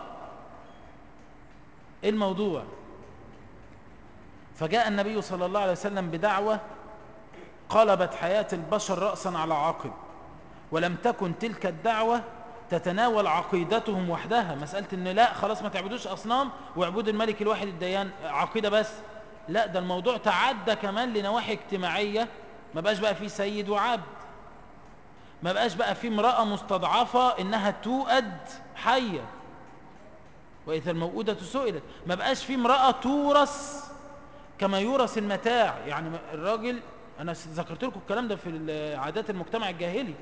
Speaker 1: ايه الموضوع فجاء النبي صلى الله عليه وسلم بدعوة قلبت حياة البشر رأسا على عقب ولم تكن تلك الدعوة تتناول عقيدتهم وحدها مسألة ان لا خلاص ما تعبدوش أصنام واعبدوا الملك الواحد الديان عقيدة بس لا ده الموضوع تعدى كمان لنواحي اجتماعية ما بقاش بقى فيه سيد وعبد ما بقاش بقى فيه امرأة مستضعفة انها توأد حية وإذا الموؤودة سئلت ما بقاش فيه امرأة تورث كما يورث المتاع يعني الراجل أنا ذكرت لكم الكلام ده في عادات المجتمع الجاهلي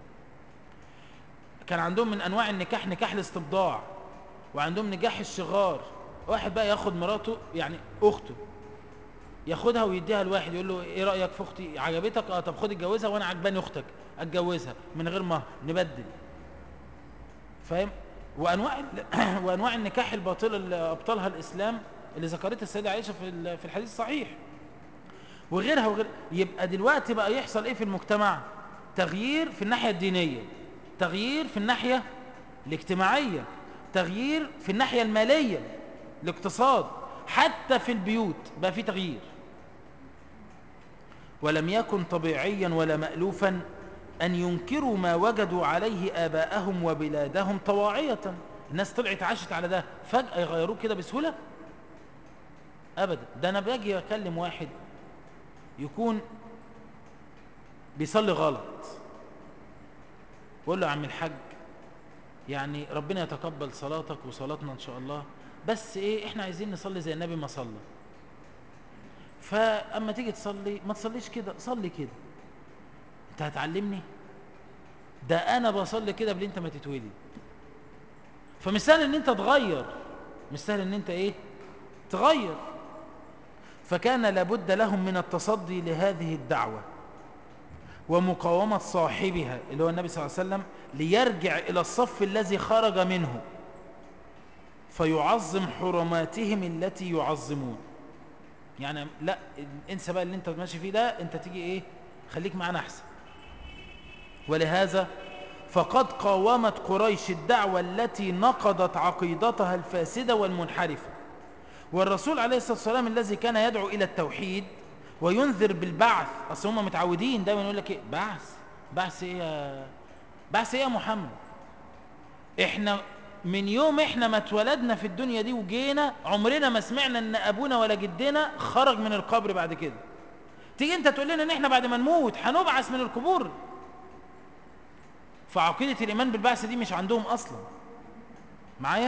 Speaker 1: كان عندهم من أنواع النكاح نكاح الاستبضاع وعندهم نكاح الشغار واحد بقى ياخد مراته يعني أخته ياخدها ويديها لواحد يقول له ايه رأيك في اختي عجبتك اه طب خد اتجوزها وانا عجباني اختك اتجوزها من غير مهر نبدل فاهم وانواع وانواع النكاح الباطل اللي ابطلها الاسلام اللي ذكرتها السيده عائشه في في الحديث الصحيح وغيرها وغير يبقى دلوقتي بقى يحصل ايه في المجتمع تغيير في الناحيه الدينيه تغيير في الناحيه الاجتماعيه تغيير في الناحيه الماليه الاقتصاد حتى في البيوت بقى في تغيير ولم يكن طبيعيا ولا مألوفا أن ينكروا ما وجدوا عليه آباءهم وبلادهم طواعية الناس طلعت عاشت على ده فجأة يغيروه كده بسهولة أبدا ده أنا باجي أكلم واحد يكون بيصلي غلط بقول له يا عم الحاج يعني ربنا يتقبل صلاتك وصلاتنا إن شاء الله بس إيه إحنا عايزين نصلي زي النبي ما صلى فأما تيجي تصلي ما تصليش كده صلي كده انت هتعلمني ده انا بصلي كده قبل انت ما تتولد فمش سهل ان انت تغير مش سهل ان انت ايه تغير فكان لابد لهم من التصدي لهذه الدعوة ومقاومة صاحبها اللي هو النبي صلى الله عليه وسلم ليرجع إلى الصف الذي خرج منه فيعظم حرماتهم التي يعظمون يعني لا انسى بقى اللي انت ماشي فيه ده انت تيجي ايه خليك معانا احسن ولهذا فقد قاومت قريش الدعوة التي نقضت عقيدتها الفاسدة والمنحرفة والرسول عليه الصلاة والسلام الذي كان يدعو إلى التوحيد وينذر بالبعث أصل هم متعودين دايما يقول لك إيه بعث بعث إيه يا بعث إيه يا محمد إحنا من يوم إحنا ما اتولدنا في الدنيا دي وجينا عمرنا ما سمعنا إن أبونا ولا جدنا خرج من القبر بعد كده تيجي أنت تقول لنا إن إحنا بعد ما نموت هنبعث من القبور فعقيدة الإيمان بالبعث دي مش عندهم أصلا معايا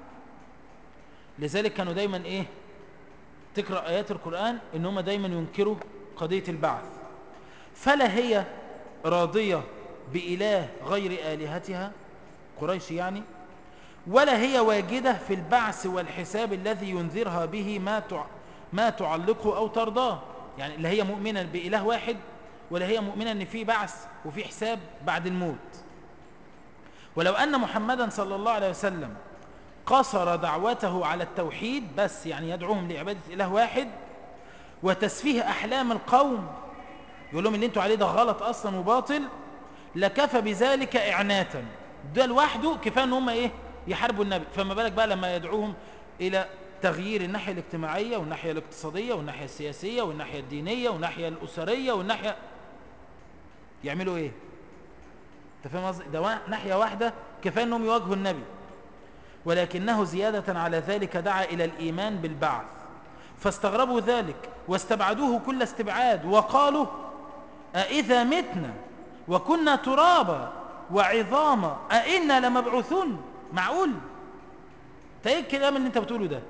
Speaker 1: لذلك كانوا دايما إيه تقرأ آيات القرآن إن هم دايما ينكروا قضية البعث فلا هي راضية بإله غير آلهتها قريش يعني ولا هي واجدة في البعث والحساب الذي ينذرها به ما ما تعلقه أو ترضاه يعني اللي هي مؤمنة بإله واحد ولا هي مؤمنة أن في بعث وفي حساب بعد الموت ولو أن محمدا صلى الله عليه وسلم قصر دعوته على التوحيد بس يعني يدعوهم لعبادة إله واحد وتسفيه أحلام القوم يقول لهم اللي انتوا عليه ده غلط أصلا وباطل لكفى بذلك إعناتا ده لوحده كفاية ان هم ايه يحاربوا النبي فما بالك بقى لما يدعوهم إلى تغيير الناحية الاجتماعية والناحية الاقتصادية والناحية السياسية والناحية الدينية والناحية الأسرية والناحية يعملوا ايه انت فاهم قصدي ده ناحية واحدة كفاية انهم يواجهوا النبي ولكنه زيادة على ذلك دعا إلى الإيمان بالبعث فاستغربوا ذلك واستبعدوه كل استبعاد وقالوا أئذا متنا وكنا ترابا وعظاما أئنا لمبعوثون معقول انت ايه الكلام اللي انت بتقوله ده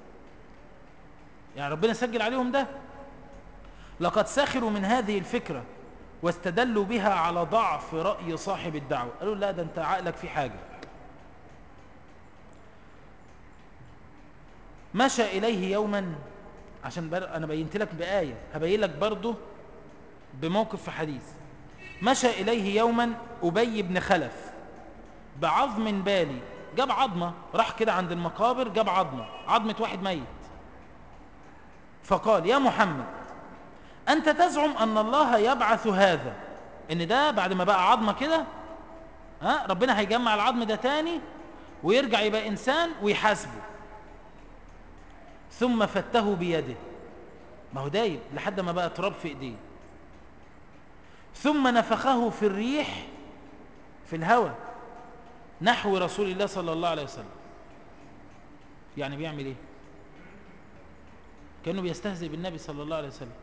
Speaker 1: يعني ربنا سجل عليهم ده لقد سخروا من هذه الفكرة واستدلوا بها على ضعف رأي صاحب الدعوة قالوا لا ده انت عقلك في حاجة مشى إليه يوما عشان بر... أنا بينت لك بآية هبين لك برضه بموقف في حديث مشى إليه يوما أبي بن خلف بعظم بالي جاب عظمة راح كده عند المقابر جاب عظمة عظمة واحد ميت فقال يا محمد أنت تزعم أن الله يبعث هذا إن ده بعد ما بقى عظمة كده ها ربنا هيجمع العظم ده تاني ويرجع يبقى إنسان ويحاسبه ثم فته بيده ما هو دايب لحد ما بقى تراب في ايديه ثم نفخه في الريح في الهواء نحو رسول الله صلى الله عليه وسلم يعني بيعمل ايه كانه بيستهزئ بالنبي صلى الله عليه وسلم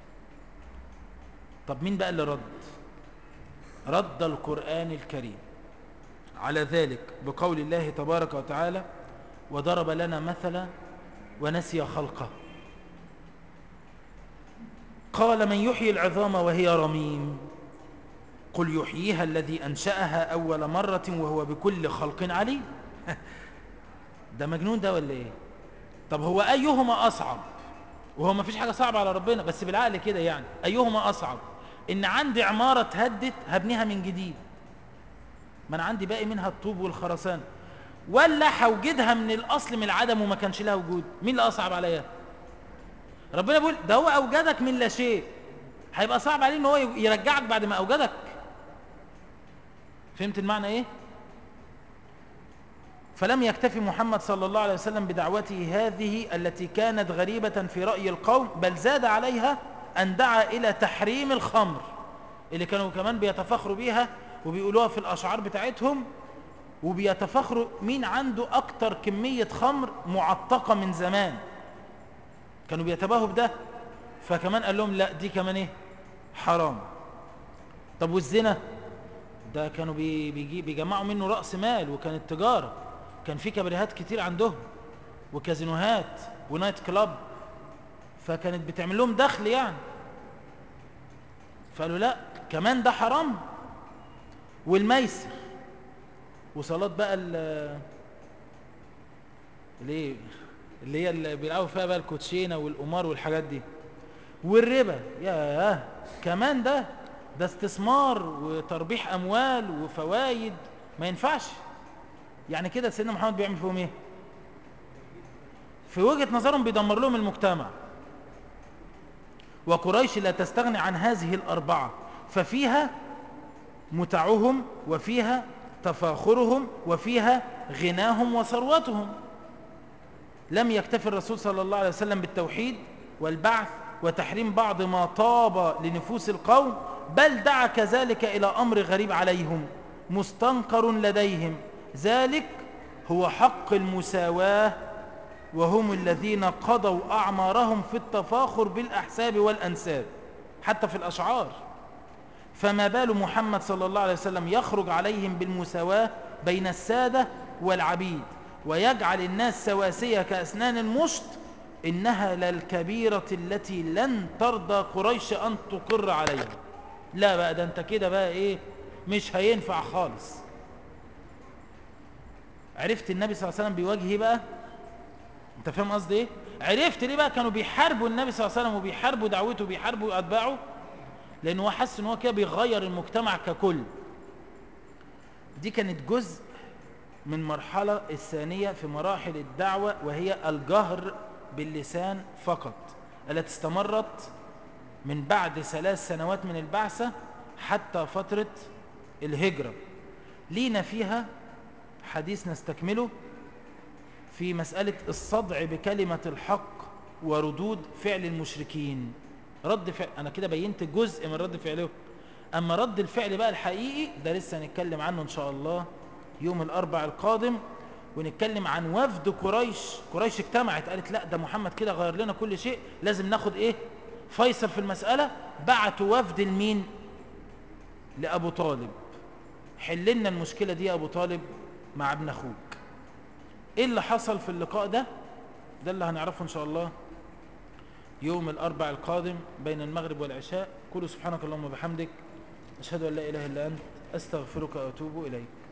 Speaker 1: طب مين بقى اللي رد رد القرآن الكريم على ذلك بقول الله تبارك وتعالى وضرب لنا مثلا ونسي خلقه قال من يحيي العظام وهي رميم قل يحييها الذي أنشأها أول مرة وهو بكل خلق عليم ده مجنون ده ولا ايه طب هو أيهما أصعب وهو ما فيش حاجة صعبة على ربنا بس بالعقل كده يعني أيهما أصعب إن عندي عمارة اتهدت هبنيها من جديد ما أنا عندي باقي منها الطوب والخرسان ولا هوجدها من الأصل من العدم وما كانش لها وجود مين اللي أصعب عليا ربنا بيقول ده هو أوجدك من لا شيء هيبقى صعب عليه ان هو يرجعك بعد ما أوجدك فهمت المعنى ايه فلم يكتفي محمد صلى الله عليه وسلم بدعوته هذه التي كانت غريبة في رأي القوم بل زاد عليها أن دعا إلى تحريم الخمر اللي كانوا كمان بيتفخروا بيها وبيقولوها في الأشعار بتاعتهم وبيتفخروا مين عنده أكتر كمية خمر معتقة من زمان كانوا بيتباهوا بده فكمان قال لهم لا دي كمان ايه حرام طب والزنا ده كانوا بيجي بيجمعوا منه رأس مال وكانت تجارة كان في كبريهات كتير عندهم وكازينوهات ونايت كلاب فكانت بتعمل لهم دخل يعني فقالوا لا كمان ده حرام والميسر وصلات بقى اللي اللي هي اللي بيلعبوا فيها بقى الكوتشينه والقمار والحاجات دي والربا ياه كمان ده ده استثمار وتربيح اموال وفوايد ما ينفعش يعني كده سيدنا محمد بيعمل فيهم ايه في وجهة نظرهم بيدمر لهم المجتمع وقريش لا تستغني عن هذه الأربعة ففيها متعهم وفيها تفاخرهم وفيها غناهم وثروتهم لم يكتفي الرسول صلى الله عليه وسلم بالتوحيد والبعث وتحريم بعض ما طاب لنفوس القوم بل دعا كذلك إلى أمر غريب عليهم مستنكر لديهم ذلك هو حق المساواة وهم الذين قضوا أعمارهم في التفاخر بالأحساب والأنساب حتى في الأشعار فما بال محمد صلى الله عليه وسلم يخرج عليهم بالمساواة بين السادة والعبيد ويجعل الناس سواسية كأسنان المشط إنها للكبيرة التي لن ترضى قريش أن تقر عليها لا بقى ده انت كده بقى ايه مش هينفع خالص عرفت النبي صلى الله عليه وسلم بيواجه ايه بقى انت فاهم قصدي ايه عرفت ليه بقى كانوا بيحاربوا النبي صلى الله عليه وسلم وبيحاربوا دعوته وبيحاربوا اتباعه لانه هو حس ان هو كده بيغير المجتمع ككل دي كانت جزء من المرحلة الثانية في مراحل الدعوة وهي الجهر باللسان فقط التي استمرت من بعد ثلاث سنوات من البعثة حتى فترة الهجرة لينا فيها حديث نستكمله في مسألة الصدع بكلمة الحق وردود فعل المشركين رد فعل أنا كده بينت جزء من رد فعله أما رد الفعل بقى الحقيقي ده لسه نتكلم عنه إن شاء الله يوم الأربع القادم ونتكلم عن وفد قريش قريش اجتمعت قالت لا ده محمد كده غير لنا كل شيء لازم ناخد ايه فيصل في المسألة بعتوا وفد المين لأبو طالب حللنا المشكلة دي يا أبو طالب مع ابن أخوك ايه اللي حصل في اللقاء ده ده اللي هنعرفه ان شاء الله يوم الاربع القادم بين المغرب والعشاء كل سبحانك اللهم وبحمدك اشهد ان لا اله الا انت استغفرك واتوب اليك